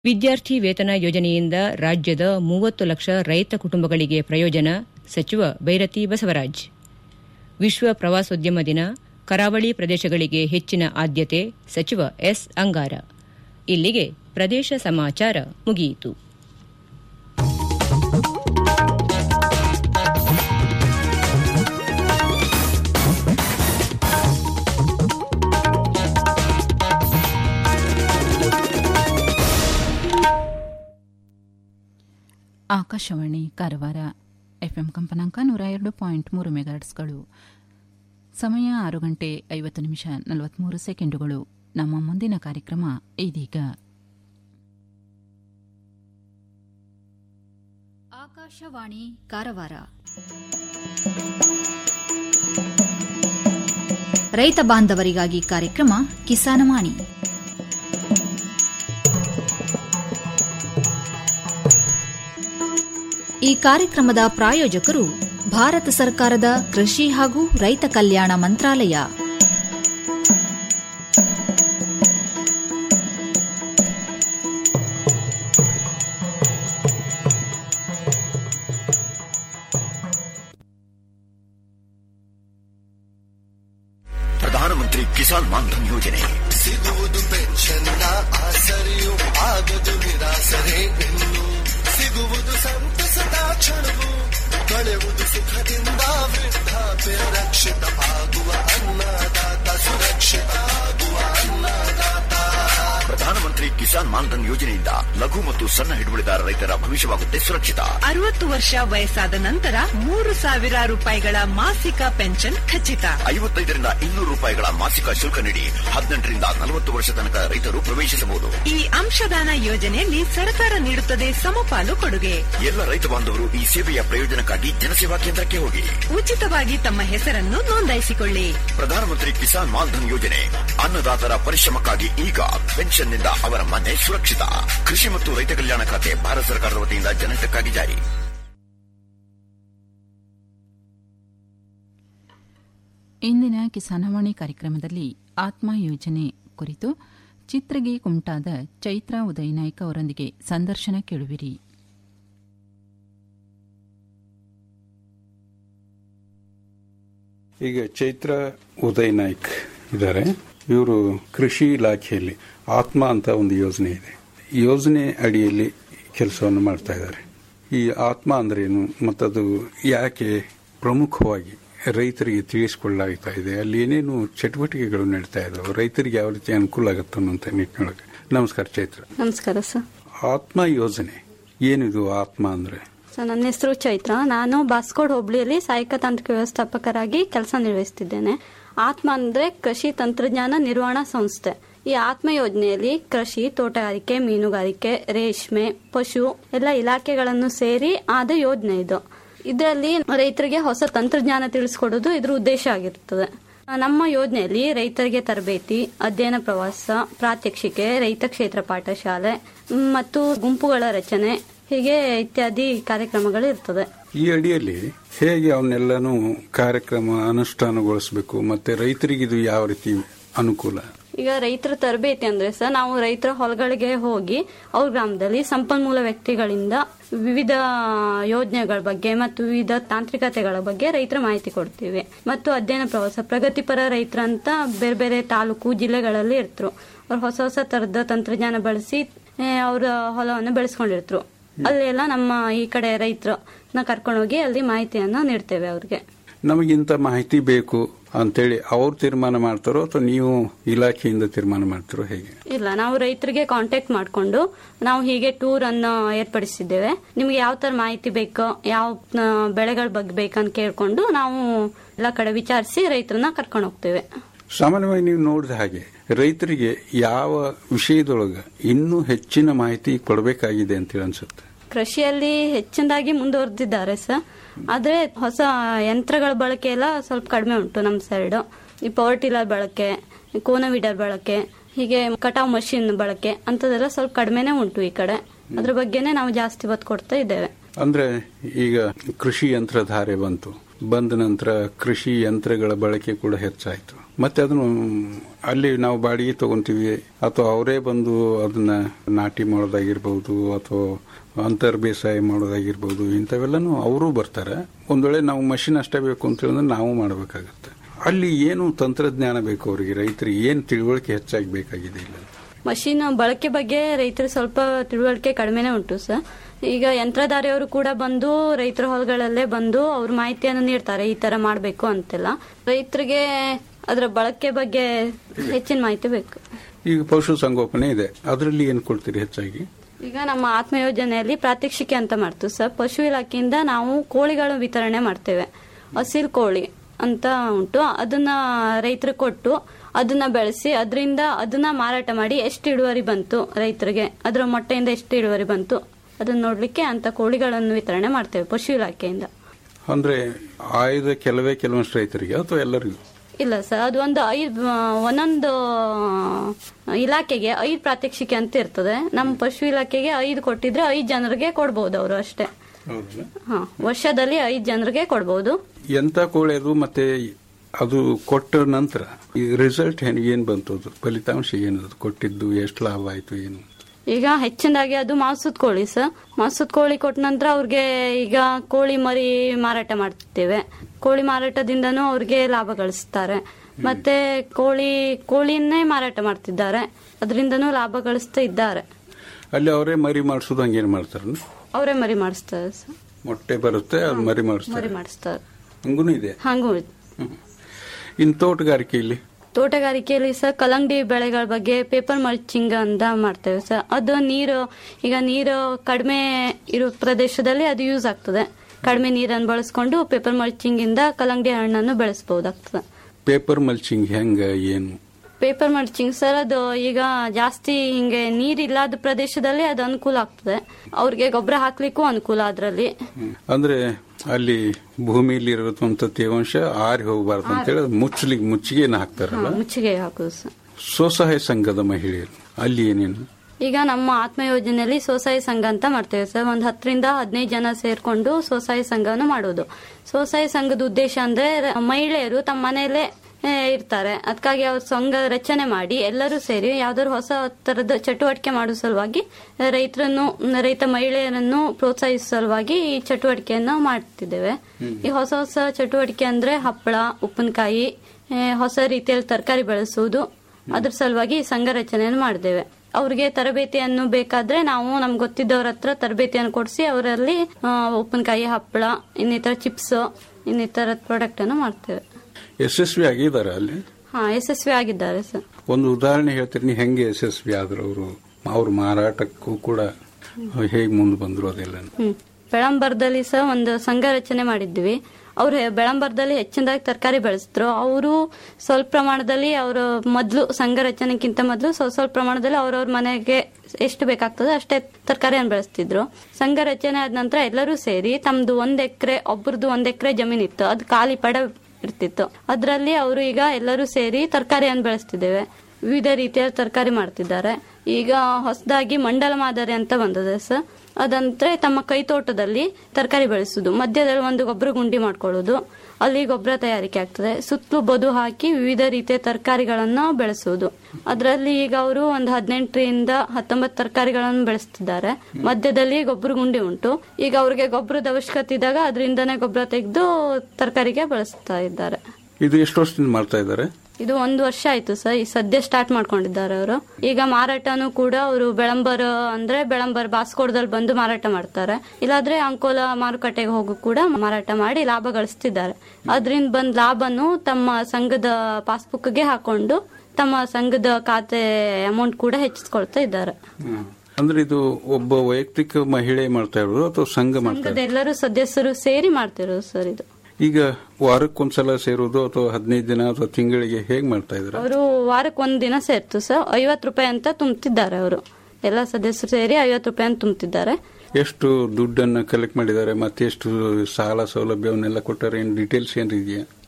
ವಿದ್ಯಾರ್ಥಿ ವೇತನ ಯೋಜನೆಯಿಂದ ರಾಜ್ಯದ ಮೂವತ್ತು ಲಕ್ಷ ರೈತ ಕುಟುಂಬಗಳಿಗೆ ಪ್ರಯೋಜನ ಸಚಿವ ಬೈರತಿ ಬಸವರಾಜ್ ವಿಶ್ವ ಪ್ರವಾಸೋದ್ಯಮ ದಿನ ಕರಾವಳಿ ಪ್ರದೇಶಗಳಿಗೆ ಹೆಚ್ಚಿನ ಆದ್ಯತೆ ಸಚಿವ ಎಸ್ ಅಂಗಾರ ಇಲ್ಲಿಗೆ ಪ್ರದೇಶ ಸಮಾಚಾರ ಮುಗಿಯಿತು ಆಕಾಶವಾಣಿ ಕಾರವಾರ ಎಫ್ಎಂ ಕಂಪನಾಂಕ ನೂರ ಎರಡು ಪಾಯಿಂಟ್ ಮೂರು ಮೆಗಾಟ್ಸ್ಗಳು ಸಮಯ ಆರು ಗಂಟೆ ಐವತ್ತು ನಿಮಿಷ ನಲವತ್ಮೂರು ಸೆಕೆಂಡುಗಳು ನಮ್ಮ ಮುಂದಿನ ಕಾರ್ಯಕ್ರಮ ಇದೀಗ ಆಕಾಶವಾಣಿ ಕಾರವಾರ ರೈತ ಬಾಂಧವರಿಗಾಗಿ ಕಾರ್ಯಕ್ರಮ ಕಿಸಾನವಾಣಿ ಈ ಕಾರ್ಯಕ್ರಮದ ಪ್ರಾಯೋಜಕರು ಭಾರತ ಸರ್ಕಾರದ ಕೃಷಿ ಹಾಗೂ ರೈತ ಕಲ್ಯಾಣ ಮಂತ್ರಾಲಯ ಪ್ರಧಾನಮಂತ್ರಿ ಕಿಸಾನ್ ಮಾನ್ಧನ್ ಯೋಜನೆ ಸಿಗುವುದು ಪೆನ್ಷನ್ನ ಆಸರೆಯು ಆಗದು ನಿರಾಸರೆ ಇನ್ನು ಸಿಗುವುದು ಸಂತಸದ ಕ್ಷಣವು ಕಳೆಯುವುದು ಸುಖದಿಂದ ವೃದ್ಧಾಪ್ಯ ರಕ್ಷಿತ ಆಗುವ ಅನ್ನದಾತ ಸುರಕ್ಷಿತ ಆಗುವ ಅನ್ನದಾತ ಪ್ರಧಾನಮಂತ್ರಿ ಕಿಸಾನ್ ಮಾನ್ಧನ್ ಯೋಜನೆಯಿಂದ ಲಘು ಮತ್ತು ಸಣ್ಣ ಹಿಡುವಳಿದಾರ ರೈತರ ಭವಿಷ್ಯವಾಗುತ್ತೆ ಸುರಕ್ಷಿತ ಅರವತ್ತು ವರ್ಷ ವಯಸ್ಸಾದ ನಂತರ ಮೂರು ಸಾವಿರ ರೂಪಾಯಿಗಳ ಮಾಸಿಕ ಪೆನ್ಷನ್ ಖಚಿತ ಐವತ್ತೈದರಿಂದ ಇನ್ನೂರು ರೂಪಾಯಿಗಳ ಮಾಸಿಕ ಶುಲ್ಕ ನೀಡಿ ಹದಿನೆಂಟರಿಂದ ನಲವತ್ತು ವರ್ಷ ತನಕ ರೈತರು ಪ್ರವೇಶಿಸಬಹುದು ಈ ಅಂಶದಾನ ಯೋಜನೆಯಲ್ಲಿ ಸರ್ಕಾರ ನೀಡುತ್ತದೆ ಸಮಪಾಲು ಕೊಡುಗೆ ಎಲ್ಲ ರೈತ ಬಾಂಧವರು ಈ ಸೇವೆಯ ಪ್ರಯೋಜನಕ್ಕಾಗಿ ಜನಸೇವಾ ಕೇಂದ್ರಕ್ಕೆ ಹೋಗಿ ಉಚಿತವಾಗಿ ತಮ್ಮ ಹೆಸರನ್ನು ನೋಂದಾಯಿಸಿಕೊಳ್ಳಿ ಪ್ರಧಾನಮಂತ್ರಿ ಕಿಸಾನ್ ಮಾನ್ಧನ್ ಯೋಜನೆ ಅನ್ನದಾತರ ಪರಿಶ್ರಮಕ್ಕಾಗಿ ಈಗ ಪೆನ್ಷನ್ನಿಂದ ಅವರ ಮನೆ ಸುರಕ್ಷಿತ ಕೃಷಿ ಮತ್ತು ರೈತ ಕಲ್ಯಾಣ ಖಾತೆ ಭಾರತ ಸರ್ಕಾರದ ವತಿಯಿಂದ ಜನಹಿತಕ್ಕಾಗಿ ಜಾರಿ ಇಂದಿನ ಕಿಸಾನವಾಣಿ ಕಾರ್ಯಕ್ರಮದಲ್ಲಿ ಆತ್ಮ ಯೋಜನೆ ಕುರಿತು ಚಿತ್ರಗೆ ಕುಮಟಾದ ಚೈತ್ರಾ ಉದಯ್ ನಾಯ್ಕ ಅವರೊಂದಿಗೆ ಸಂದರ್ಶನ ಕೇಳುವಿರಿ ಈಗ ಚೈತ್ರ ಉದಯ್ ನಾಯ್ಕ್ ಇದ್ದಾರೆ ಇವರು ಕೃಷಿ ಇಲಾಖೆಯಲ್ಲಿ ಆತ್ಮ ಅಂತ ಒಂದು ಯೋಜನೆ ಇದೆ ಈ ಯೋಜನೆ ಅಡಿಯಲ್ಲಿ ಕೆಲಸವನ್ನು ಮಾಡ್ತಾ ಇದ್ದಾರೆ ಈ ಆತ್ಮ ಅಂದ್ರೇನು ಮತ್ತದು ಯಾಕೆ ಪ್ರಮುಖವಾಗಿ ರೈತರಿಗೆ ತಿಳಿಸಿಕೊಳ್ಳಲಾಗ್ತಾ ಇದೆ ಅಲ್ಲಿ ಏನೇನು ಚಟುವಟಿಕೆಗಳು ನಡೀತಾ ಇದಾವೆ ರೈತರಿಗೆ ಯಾವ ರೀತಿ ಅನುಕೂಲ ಆಗುತ್ತೆ ಅನ್ನುವಂಥ ನಿಟ್ಟಿನೊಳಗೆ ನಮಸ್ಕಾರ ಚೈತ್ರ ನಮಸ್ಕಾರ ಸರ್ ಆತ್ಮ ಯೋಜನೆ ಏನಿದು ಆತ್ಮ ಅಂದ್ರೆ ಸರ್ ನನ್ನ ಹೆಸರು ಚೈತ್ರ ನಾನು ಬಾಸ್ಕೋಡ್ ಹೋಬಳಿಯಲ್ಲಿ ಸಹಾಯಕ ತಾಂತ್ರಿಕ ವ್ಯವಸ್ಥಾಪಕರಾಗಿ ಕೆಲಸ ನಿರ್ವಹಿಸುತ್ತಿದ್ದೇನೆ ಆತ್ಮ ಅಂದ್ರೆ ಕೃಷಿ ತಂತ್ರಜ್ಞಾನ ನಿರ್ವಹಣಾ ಸಂಸ್ಥೆ ಈ ಆತ್ಮ ಯೋಜನೆಯಲ್ಲಿ ಕೃಷಿ ತೋಟಗಾರಿಕೆ ಮೀನುಗಾರಿಕೆ ರೇಷ್ಮೆ ಪಶು ಎಲ್ಲ ಇಲಾಖೆಗಳನ್ನು ಸೇರಿ ಆದ ಯೋಜನೆ ಇದು ಇದರಲ್ಲಿ ರೈತರಿಗೆ ಹೊಸ ತಂತ್ರಜ್ಞಾನ ತಿಳಿಸ್ಕೊಡೋದು ಇದ್ರ ಉದ್ದೇಶ ಆಗಿರುತ್ತದೆ ನಮ್ಮ ಯೋಜನೆಯಲ್ಲಿ ರೈತರಿಗೆ ತರಬೇತಿ ಅಧ್ಯಯನ ಪ್ರವಾಸ ಪ್ರಾತ್ಯಕ್ಷಿಕೆ ರೈತ ಕ್ಷೇತ್ರ ಪಾಠಶಾಲೆ ಮತ್ತು ಗುಂಪುಗಳ ರಚನೆ ಹೀಗೆ ಇತ್ಯಾದಿ ಕಾರ್ಯಕ್ರಮಗಳು ಇರ್ತದೆ ಈ ಅಡಿಯಲ್ಲಿ ಹೇಗೆ ಅವನ್ನೆಲ್ಲಾನು ಕಾರ್ಯಕ್ರಮ ಅನುಷ್ಠಾನಗೊಳಿಸಬೇಕು ಮತ್ತೆ ರೈತರಿಗೆ ಇದು ಯಾವ ರೀತಿ ಅನುಕೂಲ ಈಗ ರೈತರ ತರಬೇತಿ ಅಂದ್ರೆ ಸರ್ ನಾವು ರೈತರ ಹೊಲಗಳಿಗೆ ಹೋಗಿ ಅವ್ರ ಗ್ರಾಮದಲ್ಲಿ ಸಂಪನ್ಮೂಲ ವ್ಯಕ್ತಿಗಳಿಂದ ವಿವಿಧ ಯೋಜನೆಗಳ ಬಗ್ಗೆ ಮತ್ತು ವಿವಿಧ ತಾಂತ್ರಿಕತೆಗಳ ಬಗ್ಗೆ ರೈತರ ಮಾಹಿತಿ ಕೊಡ್ತೀವಿ ಮತ್ತು ಅಧ್ಯಯನ ಪ್ರವಾಸ ಪ್ರಗತಿಪರ ರೈತರಂತ ಬೇರೆ ಬೇರೆ ತಾಲೂಕು ಜಿಲ್ಲೆಗಳಲ್ಲಿ ಇರ್ತರು ಅವ್ರು ಹೊಸ ಹೊಸ ತರದ ತಂತ್ರಜ್ಞಾನ ಬಳಸಿ ಅವರ ಹೊಲವನ್ನು ಬೆಳೆಸ್ಕೊಂಡಿರ್ತರು ಅಲ್ಲೆಲ್ಲ ನಮ್ಮ ಈ ಕಡೆ ರೈತರನ್ನ ಕರ್ಕೊಂಡೋಗಿ ಅಲ್ಲಿ ಮಾಹಿತಿಯನ್ನ ನೀಡ್ತೇವೆ ಅವ್ರಿಗೆ ನಮಗಿಂತ ಮಾಹಿತಿ ಬೇಕು ಅಂತೇಳಿ ಅವ್ರು ತೀರ್ಮಾನ ಮಾಡ್ತಾರೋ ಅಥವಾ ನೀವು ಇಲಾಖೆಯಿಂದ ತೀರ್ಮಾನ ಮಾಡ್ತಾರೋ ಹೇಗೆ ಇಲ್ಲ ನಾವು ರೈತರಿಗೆ ಕಾಂಟ್ಯಾಕ್ಟ್ ಮಾಡಿಕೊಂಡು ನಾವು ಹೀಗೆ ಟೂರ್ ಅನ್ನು ಏರ್ಪಡಿಸಿದ್ದೇವೆ ನಿಮ್ಗೆ ಯಾವ ತರ ಮಾಹಿತಿ ಬೇಕೋ ಯಾವ ಆ, ಬೆಳೆಗಳ ಬಗ್ಗೆ ಬೇಕಂತ ಕೇಳ್ಕೊಂಡು ನಾವು ಎಲ್ಲ ಕಡೆ ವಿಚಾರಿಸಿ ರೈತರನ್ನ ಕರ್ಕೊಂಡು ಹೋಗ್ತೇವೆ ಸಾಮಾನ್ಯವಾಗಿ ನೀವು ನೋಡಿದ ಹಾಗೆ ರೈತರಿಗೆ ಯಾವ ವಿಷಯದೊಳಗೆ ಇನ್ನೂ ಹೆಚ್ಚಿನ ಮಾಹಿತಿ ಕೊಡಬೇಕಾಗಿದೆ ಅಂತೇಳಿ ಅನ್ಸುತ್ತೆ ಕೃಷಿಯಲ್ಲಿ ಹೆಚ್ಚಿನದಾಗಿ ಮುಂದುವರೆದಿದ್ದಾರೆ ಸರ್ ಆದ್ರೆ ಹೊಸ ಯಂತ್ರಗಳ ಬಳಕೆ ಎಲ್ಲ ಸ್ವಲ್ಪ ಕಡಿಮೆ ಉಂಟು ನಮ್ಮ ಸೈಡ್ ಈ ಪವರ್ ಟಿಲ್ಲರ್ ಬಳಕೆ ಕೋನ ವೀಡರ್ ಬಳಕೆ ಹೀಗೆ ಕಟಾವ್ ಮಷಿನ್ ಬಳಕೆ ಅಂತದೆಲ್ಲ ಸ್ವಲ್ಪ ಕಡಿಮೆನೇ ಉಂಟು ಈ ಕಡೆ ಅದ್ರ ಬಗ್ಗೆನೇ ನಾವು ಜಾಸ್ತಿ ಒತ್ತು ಕೊಡ್ತಾ ಇದ್ದೇವೆ ಅಂದ್ರೆ ಈಗ ಕೃಷಿ ಯಂತ್ರಧಾರೆ ಬಂತು ಬಂದ ನಂತರ ಕೃಷಿ ಯಂತ್ರಗಳ ಬಳಕೆ ಕೂಡ ಹೆಚ್ಚಾಯಿತು ಮತ್ತೆ ಅದನ್ನು ಅಲ್ಲಿ ನಾವು ಬಾಡಿಗೆ ತಗೊಂತೀವಿ ಅಥವಾ ಅವರೇ ಬಂದು ಅದನ್ನ ನಾಟಿ ಮಾಡೋದಾಗಿರ್ಬೋದು ಅಥವಾ ಅಂತರ್ ಬೇಸಾಯ ಮಾಡೋದಾಗಿರ್ಬೋದು ಇಂಥವೆಲ್ಲನೂ ಅವರು ಬರ್ತಾರೆ ಒಂದ್ ವೇಳೆ ನಾವು ಮಷಿನ್ ಅಷ್ಟೇ ಬೇಕು ಅಂತ ಹೇಳಿದ್ರೆ ನಾವು ಮಾಡಬೇಕಾಗತ್ತೆ ಅಲ್ಲಿ ಏನು ತಂತ್ರಜ್ಞಾನ ಬೇಕು ಅವರಿಗೆ ರೈತರಿಗೆ ಏನು ತಿಳುವಳಿಕೆ ಹೆಚ್ಚಾಗಿ ಬೇಕಾಗಿದೆ ಇಲ್ಲ ಮಷೀನ್ ಬಳಕೆ ಬಗ್ಗೆ ರೈತರು ಸ್ವಲ್ಪ ತಿಳುವಳಿಕೆ ಕಡಿಮೆನೇ ಉಂಟು ಸರ್ ಈಗ ಯಂತ್ರಧಾರಿಯವರು ಕೂಡ ಬಂದು ರೈತರ ಹೊಲಗಳಲ್ಲೇ ಬಂದು ಅವ್ರ ಮಾಹಿತಿಯನ್ನು ನೀಡ್ತಾರೆ ಈ ತರ ಮಾಡಬೇಕು ಅಂತೆಲ್ಲ ರೈತರಿಗೆ ಅದರ ಬಳಕೆ ಬಗ್ಗೆ ಹೆಚ್ಚಿನ ಮಾಹಿತಿ ಬೇಕು ಈಗ ಪಶು ಸಂಗೋಪನೆ ಇದೆ ಅದರಲ್ಲಿ ಏನು ಕೊಡ್ತೀರಿ ಹೆಚ್ಚಾಗಿ ಈಗ ನಮ್ಮ ಆತ್ಮ ಯೋಜನೆಯಲ್ಲಿ ಪ್ರಾತ್ಯಕ್ಷಿಕೆ ಅಂತ ಮಾಡ್ತೀವಿ ಸರ್ ಪಶು ಇಲಾಖೆಯಿಂದ ನಾವು ಕೋಳಿಗಳ ವಿತರಣೆ ಮಾಡ್ತೇವೆ ಹಸಿಲ್ ಕೋಳಿ ಅಂತ ಉಂಟು ಅದನ್ನ ರೈತರಿಗೆ ಕೊಟ್ಟು ಅದನ್ನ ಬೆಳೆಸಿ ಅದರಿಂದ ಅದನ್ನ ಮಾರಾಟ ಮಾಡಿ ಎಷ್ಟು ಇಳುವರಿ ಬಂತು ರೈತರಿಗೆ ಅದರ ಮೊಟ್ಟೆಯಿಂದ ಎಷ್ಟು ಇಳುವರಿ ಬಂತು ಅದನ್ನ ನೋಡ್ಲಿಕ್ಕೆ ಅಂತ ಕೋಳಿಗಳನ್ನು ವಿತರಣೆ ಮಾಡ್ತೇವೆ ಪಶು ಇಲಾಖೆಯಿಂದ ಅಂದ್ರೆ ಆಯ್ದ ಕೆಲವೇ ಕೆಲವಷ್ಟು ರೈತರಿಗೆ ಅಥವಾ ಎಲ್ಲರಿಗೂ ಇಲ್ಲ ಸರ್ ಅದು ಒಂದು ಐದು ಒಂದೊಂದು ಇಲಾಖೆಗೆ ಐದು ಪ್ರಾತ್ಯಕ್ಷಿಕೆ ಅಂತ ಇರ್ತದೆ ನಮ್ಮ ಪಶು ಇಲಾಖೆಗೆ ಐದು ಕೊಟ್ಟಿದ್ರೆ ಐದು ಜನರಿಗೆ ಕೊಡ್ಬೋದು ಅವರು ಅಷ್ಟೇ ಹಾ ವರ್ಷದಲ್ಲಿ ಐದು ಜನರಿಗೆ ಕೊಡ್ಬೋದು ಎಂತ ಕೋಳಿ ಅದು ಮತ್ತೆ ಅದು ಕೊಟ್ಟ ನಂತರ ಈ ರಿಸಲ್ಟ್ ಏನ್ ಬಂತು ಅದು ಫಲಿತಾಂಶ ಏನದು ಕೊಟ್ಟಿದ್ದು ಎಷ್ಟು ಲಾಭ ಆಯ್ತು ಏನು ಈಗ ಹೆಚ್ಚಿನದಾಗಿ ಅದು ಮಾಂಸದ ಕೋಳಿ ಸರ್ ಮಾಂಸದ ಕೋಳಿ ಕೊಟ್ಟ ನಂತರ ಅವ್ರಿಗೆ ಈಗ ಕೋಳಿ ಮರಿ ಮಾರಾಟ ಮಾಡ್ತೇವೆ ಕೋಳಿ ಮಾರಾಟದಿಂದನೂ ಅವ್ರಿಗೆ ಲಾಭ ಗಳಿಸ್ತಾರೆ ಮತ್ತೆ ಕೋಳಿ ಕೋಳಿಯನ್ನೇ ಮಾರಾಟ ಮಾಡ್ತಿದ್ದಾರೆ ಅದರಿಂದನೂ ಲಾಭ ಗಳಿಸ್ತಾ ಇದ್ದಾರೆ ಅಲ್ಲಿ ಅವರೇ ಮರಿ ಮಾಡಿಸೋದು ಹಂಗೇನ್ ಮಾಡ್ತಾರ ಅವರೇ ಮರಿ ಮಾಡಿಸ್ತಾರೆ ಸರ್ ಮೊಟ್ಟೆ ಬರುತ್ತೆ ಅದು ಮರಿ ಮರಿ ಮಾಡಿಸ್ತಾರೆ ಮಾಡಿಸ್ತಾರೆ ಹಂಗೂ ಇದೆ ಹಂಗೂ ಹ್ಮ್. ಇನ್ ತೋಟಗಾರಿಕೆಯಲ್ಲಿ ತೋಟಗಾರಿಕೆಯಲ್ಲಿ ಸರ್ ಕಲ್ಲಂಗಡಿ ಬೆಳೆಗಳ ಬಗ್ಗೆ ಪೇಪರ್ ಮಲ್ಚಿಂಗ್ ಅಂತ ಮಾಡ್ತೇವೆ ಸರ್ ಅದು ನೀರು ಈಗ ನೀರು ಕಡಿಮೆ ಇರೋ ಪ್ರದೇಶದಲ್ಲಿ ಅದು ಯೂಸ್ ಆಗ್ತದೆ ಕಡಿಮೆ ನೀರನ್ನು ಬಳಸ್ಕೊಂಡು ಪೇಪರ್ ಮಲ್ಚಿಂಗ್ ಇಂದ ಕಲ್ಲಂಗಡಿ ಹಣ್ಣನ್ನು ಬೆಳೆಸಬಹುದಾಗ್ತದೆ ಪೇಪರ್ ಮಲ್ಚಿಂಗ್ ಹೆಂಗ ಏನು ಪೇಪರ್ ಮಲ್ಚಿಂಗ್ ಸರ್ ಅದು ಈಗ ಜಾಸ್ತಿ ಹಿಂಗೆ ನೀರಿಲ್ಲದ ಪ್ರದೇಶದಲ್ಲಿ ಅದು ಅನುಕೂಲ ಆಗ್ತದೆ ಅವ್ರಿಗೆ ಗೊಬ್ಬರ ಹಾಕ್ಲಿಕ್ಕೂ ಅನುಕೂಲ ಅದರಲ್ಲಿ ಅಂದ್ರೆ ಅಲ್ಲಿ ಭೂಮಿಯಲ್ಲಿ ಇರುವಂತ ತೇವಾಂಶ ಆರಿ ಹೋಗಬಾರ್ದು ಅಂತೇಳಿ ಅದು ಮುಚ್ಚಲಿಕ್ಕೆ ಮುಚ್ಚಿಗೆನ ಹಾಕ್ತಾರಲ್ಲ ಮುಚ್ಚಿಗೆ ಹಾಕುದು ಸರ್ ಸ್ವಸಹಾಯ ಸಂಘದ ಮಹಿಳೆಯರು ಅಲ್ಲಿ ಏನೇನು ಈಗ ನಮ್ಮ ಆತ್ಮ ಯೋಜನೆಯಲ್ಲಿ ಸ್ವಸಹಾಯ ಸಂಘ ಅಂತ ಮಾಡ್ತೇವೆ ಸರ್ ಒಂದು ಹತ್ತರಿಂದ ಹದಿನೈದು ಜನ ಸೇರ್ಕೊಂಡು ಸ್ವಸಹಾಯ ಸಂಘವನ್ನು ಮಾಡೋದು ಸ್ವಸಹಾಯ ಸಂಘದ ಉದ್ದೇಶ ಅಂದ್ರೆ ರ- ಮಹಿಳೆಯರು ತಮ್ಮ ಮನೆಯಲ್ಲೇ ಆ, ಇರ್ತಾರೆ ಅದಕ್ಕಾಗಿ ಅವ್ರ ಸಂಘ ರಚನೆ ಮಾಡಿ ಎಲ್ಲರೂ ಸೇರಿ ಯಾವ್ದಾದ್ರು ಹೊಸ ತರದ ಚಟುವಟಿಕೆ ಮಾಡುವ ಸಲುವಾಗಿ ರೈತರನ್ನು ರೈತ ಮಹಿಳೆಯರನ್ನು ಪ್ರೋತ್ಸಾಹಿಸುವ ಸಲುವಾಗಿ ಈ ಚಟುವಟಿಕೆಯನ್ನು ಮಾಡ್ತಿದ್ದೇವೆ ಈ ಹೊಸ ಹೊಸ ಚಟುವಟಿಕೆ ಅಂದ್ರೆ ಹಪ್ಪಳ ಉಪ್ಪಿನಕಾಯಿ ಆ, ಹೊಸ ರೀತಿಯಲ್ಲಿ ತರಕಾರಿ ಬೆಳೆಸುವುದು ಅದ್ರ ಸಲುವಾಗಿ ಈ ಸಂಘ ರಚನೆಯನ್ನು ಮಾಡಿದ್ದೇವೆ ಅವ್ರಿಗೆ ತರಬೇತಿಯನ್ನು ಬೇಕಾದ್ರೆ ನಾವು ನಮ್ಗೆ ಗೊತ್ತಿದ್ದವ್ರ ಹತ್ರ ತರಬೇತಿಯನ್ನು ಕೊಡಿಸಿ ಅವರಲ್ಲಿ ಉಪ್ಪಿನಕಾಯಿ ಹಪ್ಪಳ ಇನ್ನಿತರ ಚಿಪ್ಸ್ ಇನ್ನಿತರ ಪ್ರಾಡಕ್ಟ್ ಅನ್ನು ಮಾಡ್ತೇವೆ ಯಶಸ್ವಿ ಆಗಿದ್ದಾರೆ ಅಲ್ಲಿ ಹಾ ಯಶಸ್ವಿ ಆಗಿದ್ದಾರೆ ಸರ್ ಒಂದು ಉದಾಹರಣೆ ಹೇಳ್ತೀರಿ ನೀವು ಹೆಂಗೆ ಯಶಸ್ವಿ ಆದ್ರು ಅವರು ಅವ್ರ ಮಾರಾಟಕ್ಕೂ ಕೂಡ ಹೇಗೆ ಮುಂದೆ ಬಂದ್ರು ಅದೆಲ್ಲ ಹ್ಮ್ ಬೆಳಂಬರದಲ್ಲಿ ಸಹ ಒಂದು ಸಂಘ ರಚನೆ ಮಾಡಿದ್ವಿ ಅವ್ರು ಬೆಳಂಬರದಲ್ಲಿ ಹೆಚ್ಚಿನದಾಗಿ ತರಕಾರಿ ಬೆಳೆಸಿದ್ರು ಅವರು ಸ್ವಲ್ಪ ಪ್ರಮಾಣದಲ್ಲಿ ಅವರು ಮೊದಲು ಸಂಘ ರಚನೆಗಿಂತ ಮೊದಲು ಸ್ವಲ್ಪ ಸ್ವಲ್ಪ ಪ್ರಮಾಣದಲ್ಲಿ ಅವ್ರವ್ರ ಮನೆಗೆ ಎಷ್ಟು ಬೇಕಾಗ್ತದೆ ಅಷ್ಟೇ ತರಕಾರಿಯನ್ನು ಬೆಳೆಸ್ತಿದ್ರು ಸಂಘ ರಚನೆ ಆದ ನಂತರ ಎಲ್ಲರೂ ಸೇರಿ ತಮ್ದು ಒಂದ್ ಎಕರೆ ಒಬ್ರದ್ದು ಒಂದ್ ಎಕರೆ ಜಮೀನಿತ್ತು ಅದು ಖಾಲಿ ಪಡ ಇರ್ತಿತ್ತು ಅದರಲ್ಲಿ ಅವರು ಈಗ ಎಲ್ಲರೂ ಸೇರಿ ತರಕಾರಿಯನ್ನು ಬೆಳೆಸ್ತಿದ್ದೇವೆ ವಿವಿಧ ರೀತಿಯ ತರಕಾರಿ ಮಾಡ್ತಿದ್ದಾರೆ ಈಗ ಹೊಸದಾಗಿ ಮಂಡಲ ಮಾದರಿ ಅಂತ ಬಂದಿದೆ ಸರ್ ಅದಂದ್ರೆ ತಮ್ಮ ಕೈ ತೋಟದಲ್ಲಿ ತರಕಾರಿ ಬೆಳೆಸುದು ಮಧ್ಯದಲ್ಲಿ ಒಂದು ಗೊಬ್ಬರ ಗುಂಡಿ ಮಾಡ್ಕೊಳ್ಳೋದು ಅಲ್ಲಿ ಗೊಬ್ಬರ ತಯಾರಿಕೆ ಆಗ್ತದೆ ಸುತ್ತಲೂ ಬದು ಹಾಕಿ ವಿವಿಧ ರೀತಿಯ ತರಕಾರಿಗಳನ್ನು ಬೆಳೆಸುವುದು ಅದರಲ್ಲಿ ಈಗ ಅವರು ಒಂದು ಹದಿನೆಂಟರಿಂದ ಹತ್ತೊಂಬತ್ತು ತರಕಾರಿಗಳನ್ನು ಬೆಳೆಸ್ತಿದ್ದಾರೆ ಮಧ್ಯದಲ್ಲಿ ಗೊಬ್ಬರ ಗುಂಡಿ ಉಂಟು ಈಗ ಅವ್ರಿಗೆ ಗೊಬ್ಬರದ ಅವಶ್ಯಕತೆ ಇದ್ದಾಗ ಅದರಿಂದನೇ ಗೊಬ್ಬರ ತೆಗೆದು ತರಕಾರಿಗೆ ಬಳಸ್ತಾ ಇದ್ದಾರೆ ಇದು ಎಷ್ಟು ವರ್ಷದಿಂದ ಮಾಡ್ತಾ ಇದ್ದಾರೆ ಇದು ಒಂದು ವರ್ಷ ಆಯ್ತು ಸರ್ ಈ ಸದ್ಯ ಸ್ಟಾರ್ಟ್ ಮಾಡ್ಕೊಂಡಿದ್ದಾರೆ ಅವರು ಈಗ ಮಾರಾಟನೂ ಕೂಡ ಅವರು ಬೆಳಂಬರ ಅಂದ್ರೆ ಬೆಳಂಬರ್ ಬಾಸ್ಕೋಡದಲ್ಲಿ ಬಂದು ಮಾರಾಟ ಮಾಡ್ತಾರೆ ಇಲ್ಲಾದ್ರೆ ಅಂಕೋಲ ಮಾರುಕಟ್ಟೆಗೆ ಹೋಗು ಕೂಡ ಮಾರಾಟ ಮಾಡಿ ಲಾಭ ಗಳಿಸ್ತಿದ್ದಾರೆ ಅದರಿಂದ ಬಂದ ಲಾಭನು ತಮ್ಮ ಸಂಘದ ಪಾಸ್ಬುಕ್ಗೆ ಹಾಕೊಂಡು ತಮ್ಮ ಸಂಘದ ಖಾತೆ ಅಮೌಂಟ್ ಕೂಡ ಹೆಚ್ಚಿಸ್ಕೊಳ್ತಾ ಇದ್ದಾರೆ ಅಂದ್ರೆ ಇದು ಒಬ್ಬ ವೈಯಕ್ತಿಕ ಮಹಿಳೆ ಮಾಡ್ತಾ ಇರೋದು ಅಥವಾ ಸಂಘ ಮಾಡ್ತಾ ಸಂಘದ ಎಲ್ಲರೂ ಸದಸ್ಯರು ಸೇರಿ ಮಾಡ್ತಿರೋದು ಸರ್ ಇದು ಈಗ ವಾರಕ್ಕೊಂದ್ಸಲ ಸೇರೋದು ಅಥವಾ ಹದಿನೈದು ದಿನ ಅಥವಾ ತಿಂಗಳಿಗೆ ಹೇಗ್ ಮಾಡ್ತಾ ಇದ್ದಾರೆ ಅವರು ವಾರಕ್ಕೆ ಒಂದ್ ದಿನ ಸೇರ್ತು ಸರ್ ಐವತ್ತು ರೂಪಾಯಿ ಅಂತ ತುಂಬುತ್ತಿದ್ದಾರೆ ಅವರು ಎಲ್ಲ ಸದಸ್ಯರು ಸೇರಿ ಐವತ್ತು ರೂಪಾಯಿ ಅಂತ ತುಂಬುತ್ತಿದ್ದಾರೆ ಎಷ್ಟು ದುಡ್ಡನ್ನ ಕಲೆಕ್ಟ್ ಮಾಡಿದ್ದಾರೆ ಮತ್ತೆ ಎಷ್ಟು ಸಾಲ ಸೌಲಭ್ಯವನ್ನೆಲ್ಲ ಕೊಟ್ಟಾರೆ ಏನ್ ಡೀಟೇಲ್ಸ್ ಏನ್ ಇದೆಯಾ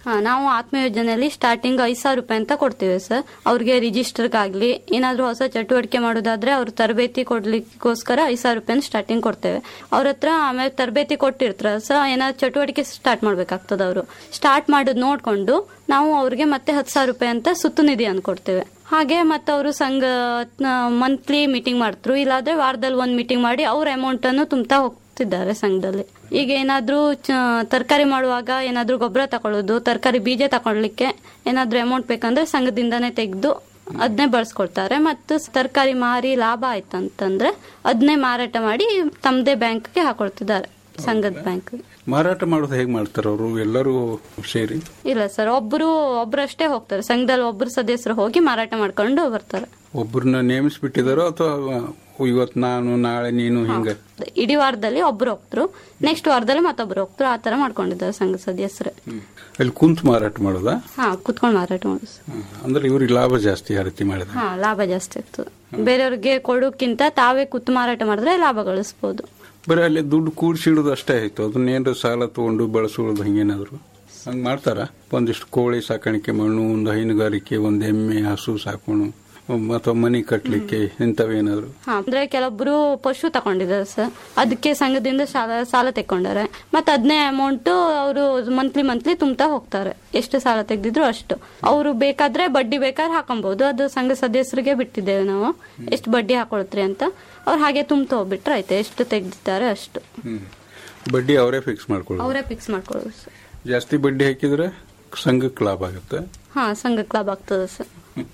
ಹಾ ನಾವು ಆತ್ಮ ಯೋಜನೆಯಲ್ಲಿ ಸ್ಟಾರ್ಟಿಂಗ್ ಐದ್ ಸಾವಿರ ರೂಪಾಯಿ ಅಂತ ಕೊಡ್ತೇವೆ ಸರ್ ಅವ್ರಿಗೆ ರಿಜಿಸ್ಟರ್ಗಾಗ್ಲಿ ಏನಾದ್ರೂ ಹೊಸ ಚಟುವಟಿಕೆ ಮಾಡೋದಾದ್ರೆ ಅವ್ರು ತರಬೇತಿ ಕೊಡ್ಲಿಕ್ಕೋಸ್ಕರ ಐದ್ ಸಾವಿರ ರೂಪಾಯಿ ಸ್ಟಾರ್ಟಿಂಗ್ ಕೊಡ್ತೇವೆ ಅವ್ರ ಹತ್ರ ಆಮೇಲೆ ತರಬೇತಿ ಕೊಟ್ಟಿರ್ತಾರ ಸರ್ ಏನಾದ್ರು ಚಟುವಟಿಕೆ ಸ್ಟಾರ್ಟ್ ಮಾಡ್ಬೇಕಾಗ್ತದ ಅವರು ಸ್ಟಾರ್ಟ್ ಮಾಡೋದು ನೋಡ್ಕೊಂಡು ನಾವು ಅವ್ರಿಗೆ ಮತ್ತೆ ಹತ್ತು ಸಾವಿರ ರೂಪಾಯಿ ಅಂತ ಸುತ್ತು ನಿಧಿ ಅನ್ಕೊಡ್ತೇವೆ ಹಾಗೆ ಮತ್ತೆ ಅವರು ಸಂಘ ಮಂತ್ಲಿ ಮೀಟಿಂಗ್ ಮಾಡ್ತರು ಇಲ್ಲಾಂದ್ರೆ ವಾರದಲ್ಲಿ ಒಂದ್ ಮೀಟಿಂಗ್ ಮಾಡಿ ಅವ್ರ ಅಮೌಂಟ್ ಅನ್ನು ತುಂಬ್ತಾ ಹೋಗ್ತಿದ್ದಾರೆ ಸಂಘದಲ್ಲಿ ಈಗ ಏನಾದ್ರೂ ತರಕಾರಿ ಮಾಡುವಾಗ ಏನಾದ್ರೂ ಗೊಬ್ಬರ ತಗೊಳ್ಳೋದು ತರಕಾರಿ ಬೀಜ ತಗೊಳ್ಲಿಕ್ಕೆ ಏನಾದ್ರೂ ಅಮೌಂಟ್ ಬೇಕಂದ್ರೆ ಸಂಘದಿಂದಾನೇ ತೆಗೆದು ಅದನ್ನೇ ಬಳಸ್ಕೊಳ್ತಾರೆ ಮತ್ತು ತರಕಾರಿ ಮಾರಿ ಲಾಭ ಆಯ್ತಂತಂದ್ರೆ ಅದನ್ನೇ ಮಾರಾಟ ಮಾಡಿ ತಮ್ಮದೇ ಬ್ಯಾಂಕ್ಗೆ ಹಾಕೊಳ್ತಿದ್ದಾರೆ ಸಂಘದ ಬ್ಯಾಂಕ್ ಮಾರಾಟ ಮಾಡೋದು ಹೇಗೆ ಮಾಡ್ತಾರೆ ಅವರು ಎಲ್ಲರೂ ಸೇರಿ ಇಲ್ಲ ಸರ್ ಒಬ್ರು ಒಬ್ರಷ್ಟೇ ಹೋಗ್ತಾರೆ ಸಂಘದಲ್ಲಿ ಒಬ್ರು ಸದಸ್ಯರು ಹೋಗಿ ಮಾರಾಟ ಮಾಡ್ಕೊಂಡು ಬರ್ತಾರೆ ಒಬ್ಬರನ್ನ ನೇಮಿಸ್ಬಿಟ್ಟಿದಾರೋ ಅಥವಾ ಇವತ್ತು ನಾನು ನಾಳೆ ನೀನು ಹಿಂಗ ಇಡೀ ವಾರದಲ್ಲಿ ಒಬ್ರು ಹೋಗ್ತರು ನೆಕ್ಸ್ಟ್ ವಾರದಲ್ಲಿ ಮತ್ತೊಬ್ರು ಹೋಗ್ತರು ಆ ತರ ಮಾಡ್ಕೊಂಡಿದ್ದಾರೆ ಸಂಘ ಸದಸ್ಯರು ಅಲ್ಲಿ ಕುಂತು ಮಾರಾಟ ಮಾಡೋದಾ ಹಾ ಕುತ್ಕೊಂಡು ಮಾರಾಟ ಮಾಡೋದು ಸರ್. ಹ್ಮ್. ಅಂದ್ರೆ ಇವ್ರಿಗೆ ಲಾಭ ಜಾಸ್ತಿ ಆ ರೀತಿ ಮಾಡಿದ್ರೆ ಹಾ ಲಾಭ ಜಾಸ್ತಿ ಆಗ್ತದೆ ಬೇರೆಯವ್ರಿಗೆ ಕೊಡೋಕ್ಕಿಂತ ತಾವೇ ಕೂತು ಮಾರಾಟ ಮಾಡಿದ್ರೆ ಲಾಭ ಗಳಿಸ್ಬೋದು ಬರೀ ಅಲ್ಲಿ ದುಡ್ಡು ಕೂಡಿಸಿಡೋದು ಅಷ್ಟೇ ಆಯ್ತು ಅದನ್ನೇನಾದ್ರು ಸಾಲ ತಗೊಂಡು ಬಳಸೋದು ಹಂಗೇನಾದ್ರು ಹಂಗ್ ಮಾಡ್ತಾರ ಒಂದಿಷ್ಟು ಕೋಳಿ ಸಾಕಾಣಿಕೆ ಮಣ್ಣು ಒಂದು ಹೈನುಗಾರಿಕೆ ಒಂದು ಎಮ್ಮೆ ಹಸು ಸಾಕೋಣ ಅಥವಾ ಮನಿ ಕಟ್ಲಿಕ್ಕೆ ಇಂಥವೇನಾದ್ರು ಹಾ ಅಂದ್ರೆ ಕೆಲವೊಬ್ರು ಪಶು ತಗೊಂಡಿದ್ದಾರೆ ಸರ್ ಅದಕ್ಕೆ ಸಂಘದಿಂದ ಸಾಲ ಸಾಲ ತೆಕ್ಕೊಂಡಾರೆ ಮತ್ತೆ ಅದನ್ನೇ ಅಮೌಂಟ್ ಅವರು ಮಂತ್ಲಿ ಮಂತ್ಲಿ ತುಂಬ್ತಾ ಹೋಗ್ತಾರೆ ಎಷ್ಟು ಸಾಲ ತೆಗ್ದಿದ್ರು ಅಷ್ಟು ಅವರು ಬೇಕಾದ್ರೆ ಬಡ್ಡಿ ಬೇಕಾದ್ರೆ ಹಾಕೊಬಹುದು ಅದು ಸಂಘ ಸದಸ್ಯರಿಗೆ ಬಿಟ್ಟಿದ್ದೇವೆ ನಾವು ಎಷ್ಟು ಬಡ್ಡಿ ಹಾಕೊಳ್ತ್ರಿ ಅಂತ ಅವ್ರು ಹಾಗೆ ತುಂಬ್ತಾ ಹೋಗ್ಬಿಟ್ರೆ ಆಯ್ತು ಎಷ್ಟು ತೆಗ್ದಿದ್ದಾರೆ ಅಷ್ಟು ಹ್ಮ್ ಬಡ್ಡಿ ಅವರೇ ಫಿಕ್ಸ್ ಮಾಡ್ಕೊಳ್ಳೋದು ಅವರೇ ಫಿಕ್ಸ್ ಮಾಡ್ಕೊಳ್ಳೋದು ಸರ್ ಜಾಸ್ತಿ ಬಡ್ಡಿ ಹಾಕಿದ್ರೆ ಸಂಘಕ್ಕೆ ಲಾಭ ಆಗುತ್ತೆ ಹಾ ಸಂಘಕ್ಕೆ ಲಾಭ ಆಗ್ತದೆ ಸರ್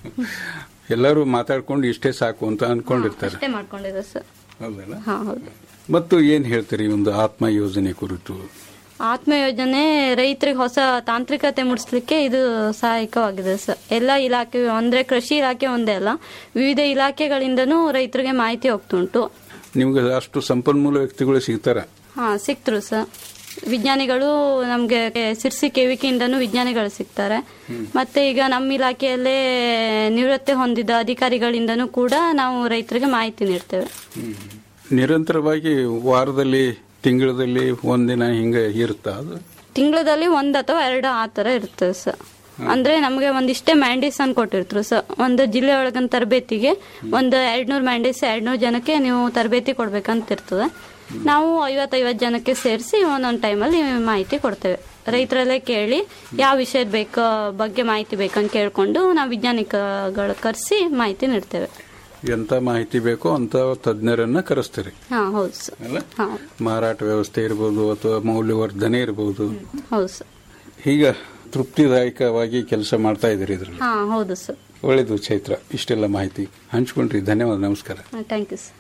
ಎಲ್ಲರೂ ಮಾತಾಡ್ಕೊಂಡು ಇಷ್ಟೇ ಸಾಕು ಅಂತ ಅನ್ಕೊಂಡಿರ್ತಾರೆ ಅಷ್ಟೇ ಮಾಡ್ಕೊಂಡಿದ್ದಾರೆ ಸರ್ ಹೌದಲ್ಲ ಹಾ ಹೌದು ಮತ್ತು ಏನ್ ಹೇಳ್ತೀರಿ ಈ ಒಂದು ಆತ್ಮ ಯೋಜನೆ ಕುರಿತು ಆತ್ಮ ಯೋಜನೆ ರೈತರಿಗೆ ಹೊಸ ತಾಂತ್ರಿಕತೆ ಮೂಡಿಸ್ಲಿಕ್ಕೆ ಇದು ಸಹಾಯಕವಾಗಿದೆ ಸರ್ ಎಲ್ಲ ಇಲಾಖೆ ಅಂದ್ರೆ ಕೃಷಿ ಇಲಾಖೆ ಒಂದೇ ಅಲ್ಲ ವಿವಿಧ ಇಲಾಖೆಗಳಿಂದನೂ ರೈತರಿಗೆ ಮಾಹಿತಿ ಹೋಗ್ತುಂಟು ನಿಮ್ಗೆ ಅಷ್ಟು ಸಂಪನ್ಮೂಲ ವ್ಯಕ್ತಿಗಳು ಸಿಗ್ತಾರ ಹಾ ಸಿಕ್ತರು ಸರ್ ವಿಜ್ಞಾನಿಗಳು ನಮ್ಗೆ ಸಿರ್ಸಿ ಕೆವಿಕೆಯಿಂದನೂ ವಿಜ್ಞಾನಿಗಳು ಸಿಗ್ತಾರೆ ಮತ್ತೆ ಈಗ ನಮ್ಮ ಇಲಾಖೆಯಲ್ಲೇ ನಿವೃತ್ತಿ ಹೊಂದಿದ ಅಧಿಕಾರಿಗಳಿಂದನೂ ಕೂಡ ನಾವು ರೈತರಿಗೆ ಮಾಹಿತಿ ನೀಡ್ತೇವೆ ನಿರಂತರವಾಗಿ ವಾರದಲ್ಲಿ ತಿಂಗಳಲ್ಲಿ ಒಂದಿನ ಹಿಂಗ ಇರುತ್ತಾ ಅದು ತಿಂಗಳಲ್ಲಿ ಒಂದ್ ಅಥವಾ ಎರಡು ಆ ತರ ಇರ್ತದೆ ಸರ್ ಅಂದ್ರೆ ನಮಗೆ ಒಂದಿಷ್ಟೇ ಮ್ಯಾಂಡೇಸ್ ಅನ್ ಕೊಟ್ಟಿರ್ತರು ಸರ್ ಒಂದು ಜಿಲ್ಲೆ ಒಳಗನ್ ತರಬೇತಿಗೆ ಒಂದು ಎರಡ್ನೂರ್ ಮ್ಯಾಂಡೇಸ್ ಎರಡ್ನೂರ್ ಜನಕ್ಕೆ ನೀವು ತರಬೇತಿ ಕೊಡ್ಬೇಕಂತ ಇರ್ತದೆ ನಾವು ಐವತ್ತೈವತ್ತು ಜನಕ್ಕೆ ಸೇರಿಸಿ ಒಂದೊಂದು ಟೈಮಲ್ಲಿ ಮಾಹಿತಿ ಕೊಡ್ತೇವೆ ರೈತರಲ್ಲೇ ಕೇಳಿ ಯಾವ ವಿಷಯದ ಬೇಕು ಬಗ್ಗೆ ಮಾಹಿತಿ ಬೇಕಂತ ಕೇಳ್ಕೊಂಡು ನಾವು ವಿಜ್ಞಾನಿಕಗಳು ಕರೆಸಿ ಮಾಹಿತಿ ನೀಡ್ತೇವೆ ಎಂತ ಮಾಹಿತಿ ಬೇಕೋ ಅಂತ ತಜ್ಞರನ್ನ ಕರೆಸ್ತೀರಿ ಹಾ ಹೌದು ಸರ್ ಅಲ್ಲ ಹಾ ಮಾರಾಟ ವ್ಯವಸ್ಥೆ ಇರ್ಬೋದು ಅಥವಾ ಮೌಲ್ಯವರ್ಧನೆ ಇರ್ಬೋದು ಹೌದು ಸರ್ ಈಗ ತೃಪ್ತಿದಾಯಕವಾಗಿ ಕೆಲಸ ಮಾಡ್ತಾ ಇದ್ದೀರಿ ಇದ್ರಲ್ಲಿ ಹಾ ಹೌದು ಸರ್ ಒಳ್ಳೇದು ಚೈತ್ರ ಇಷ್ಟೆಲ್ಲ ಮಾಹಿತಿ ಹಂಚ್ಕೊಂಡ್ರಿ ಧನ್ಯವಾದ ನಮಸ್ಕಾರ ಥ್ಯಾಂಕ್ ಯು ಸರ್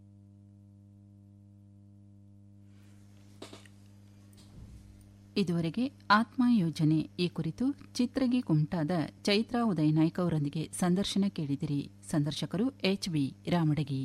ಇದುವರೆಗೆ ಆತ್ಮ ಯೋಜನೆ ಈ ಕುರಿತು ಚಿತ್ರಗಿ ಕುಮಟಾದ ಚೈತ್ರ ಉದಯ ನಾಯ್ಕ ಅವರೊಂದಿಗೆ ಸಂದರ್ಶನ ಕೇಳಿದಿರಿ ಸಂದರ್ಶಕರು ಎಚ್ ಬಿ ರಾಮಡಗಿ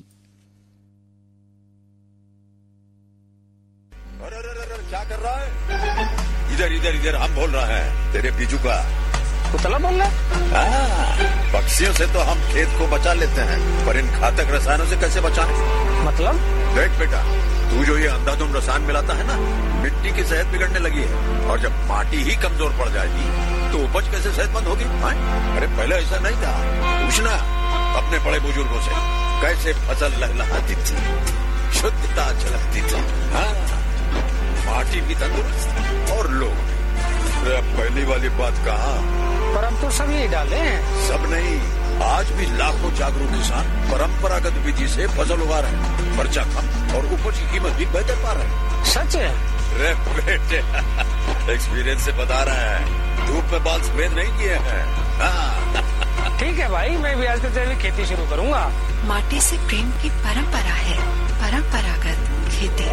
अरे अरे अरे क्या कर रहा है इधर इधर इधर हम बोल रहे हैं तेरे बीजू का कुतला बोल रहा हाँ, पक्षियों से तो हम खेत को बचा लेते हैं पर इन घातक रसायनों से कैसे बचाएं? मतलब देख बेटा तू जो ये अंधाधुंध रसायन मिलाता है ना मिट्टी की सेहत बिगड़ने लगी है और जब माटी ही कमजोर पड़ जाएगी तो उपज कैसे सेहतमंद होगी हाँ? अरे पहले ऐसा नहीं था पूछना अपने बड़े बुजुर्गों से कैसे फसल लहलहाती थी शुद्धता झलकती थी हाँ माटी भी तंदुरुस्त और लोग भी। अरे अब पहली वाली बात कहा पर हम तो सब यही डाले हैं सब नहीं आज भी लाखों जागरूक किसान परंपरागत विधि से फसल उगा रहे हैं खर्चा कम और उपज की कीमत भी बेहतर पा रहे हैं सच है अरे बेटे एक्सपीरियंस से बता रहे हैं धूप में बाल सफेद नहीं किए हैं हाँ, ठीक है भाई मैं भी आज से तेरी खेती शुरू करूंगा माटी से प्रेम की परंपरा है परंपरागत खेती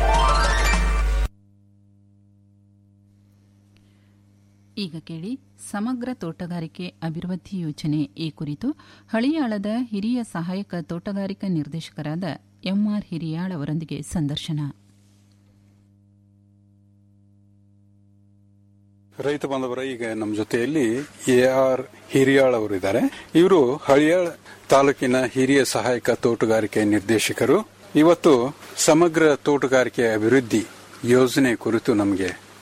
ಈಗ ಕೇಳಿ ಸಮಗ್ರ ತೋಟಗಾರಿಕೆ ಅಭಿವೃದ್ಧಿ ಯೋಜನೆ ಈ ಕುರಿತು ಹಳಿಯಾಳದ ಹಿರಿಯ ಸಹಾಯಕ ತೋಟಗಾರಿಕಾ ನಿರ್ದೇಶಕರಾದ ಎಂಆರ್ ಹಿರಿಯಾಳ್ ಅವರೊಂದಿಗೆ ಸಂದರ್ಶನ ರೈತ ಬಾಂಧವರ ಈಗ ನಮ್ಮ ಜೊತೆಯಲ್ಲಿ ಎ ಆರ್ ಹಿರಿಯಾಳ್ ಅವರಿದ್ದಾರೆ ಇವರು ಹಳಿಯಾಳ್ ತಾಲೂಕಿನ ಹಿರಿಯ ಸಹಾಯಕ ತೋಟಗಾರಿಕೆ ನಿರ್ದೇಶಕರು ಇವತ್ತು ಸಮಗ್ರ ತೋಟಗಾರಿಕೆ ಅಭಿವೃದ್ಧಿ ಯೋಜನೆ ಕುರಿತು ನಮಗೆ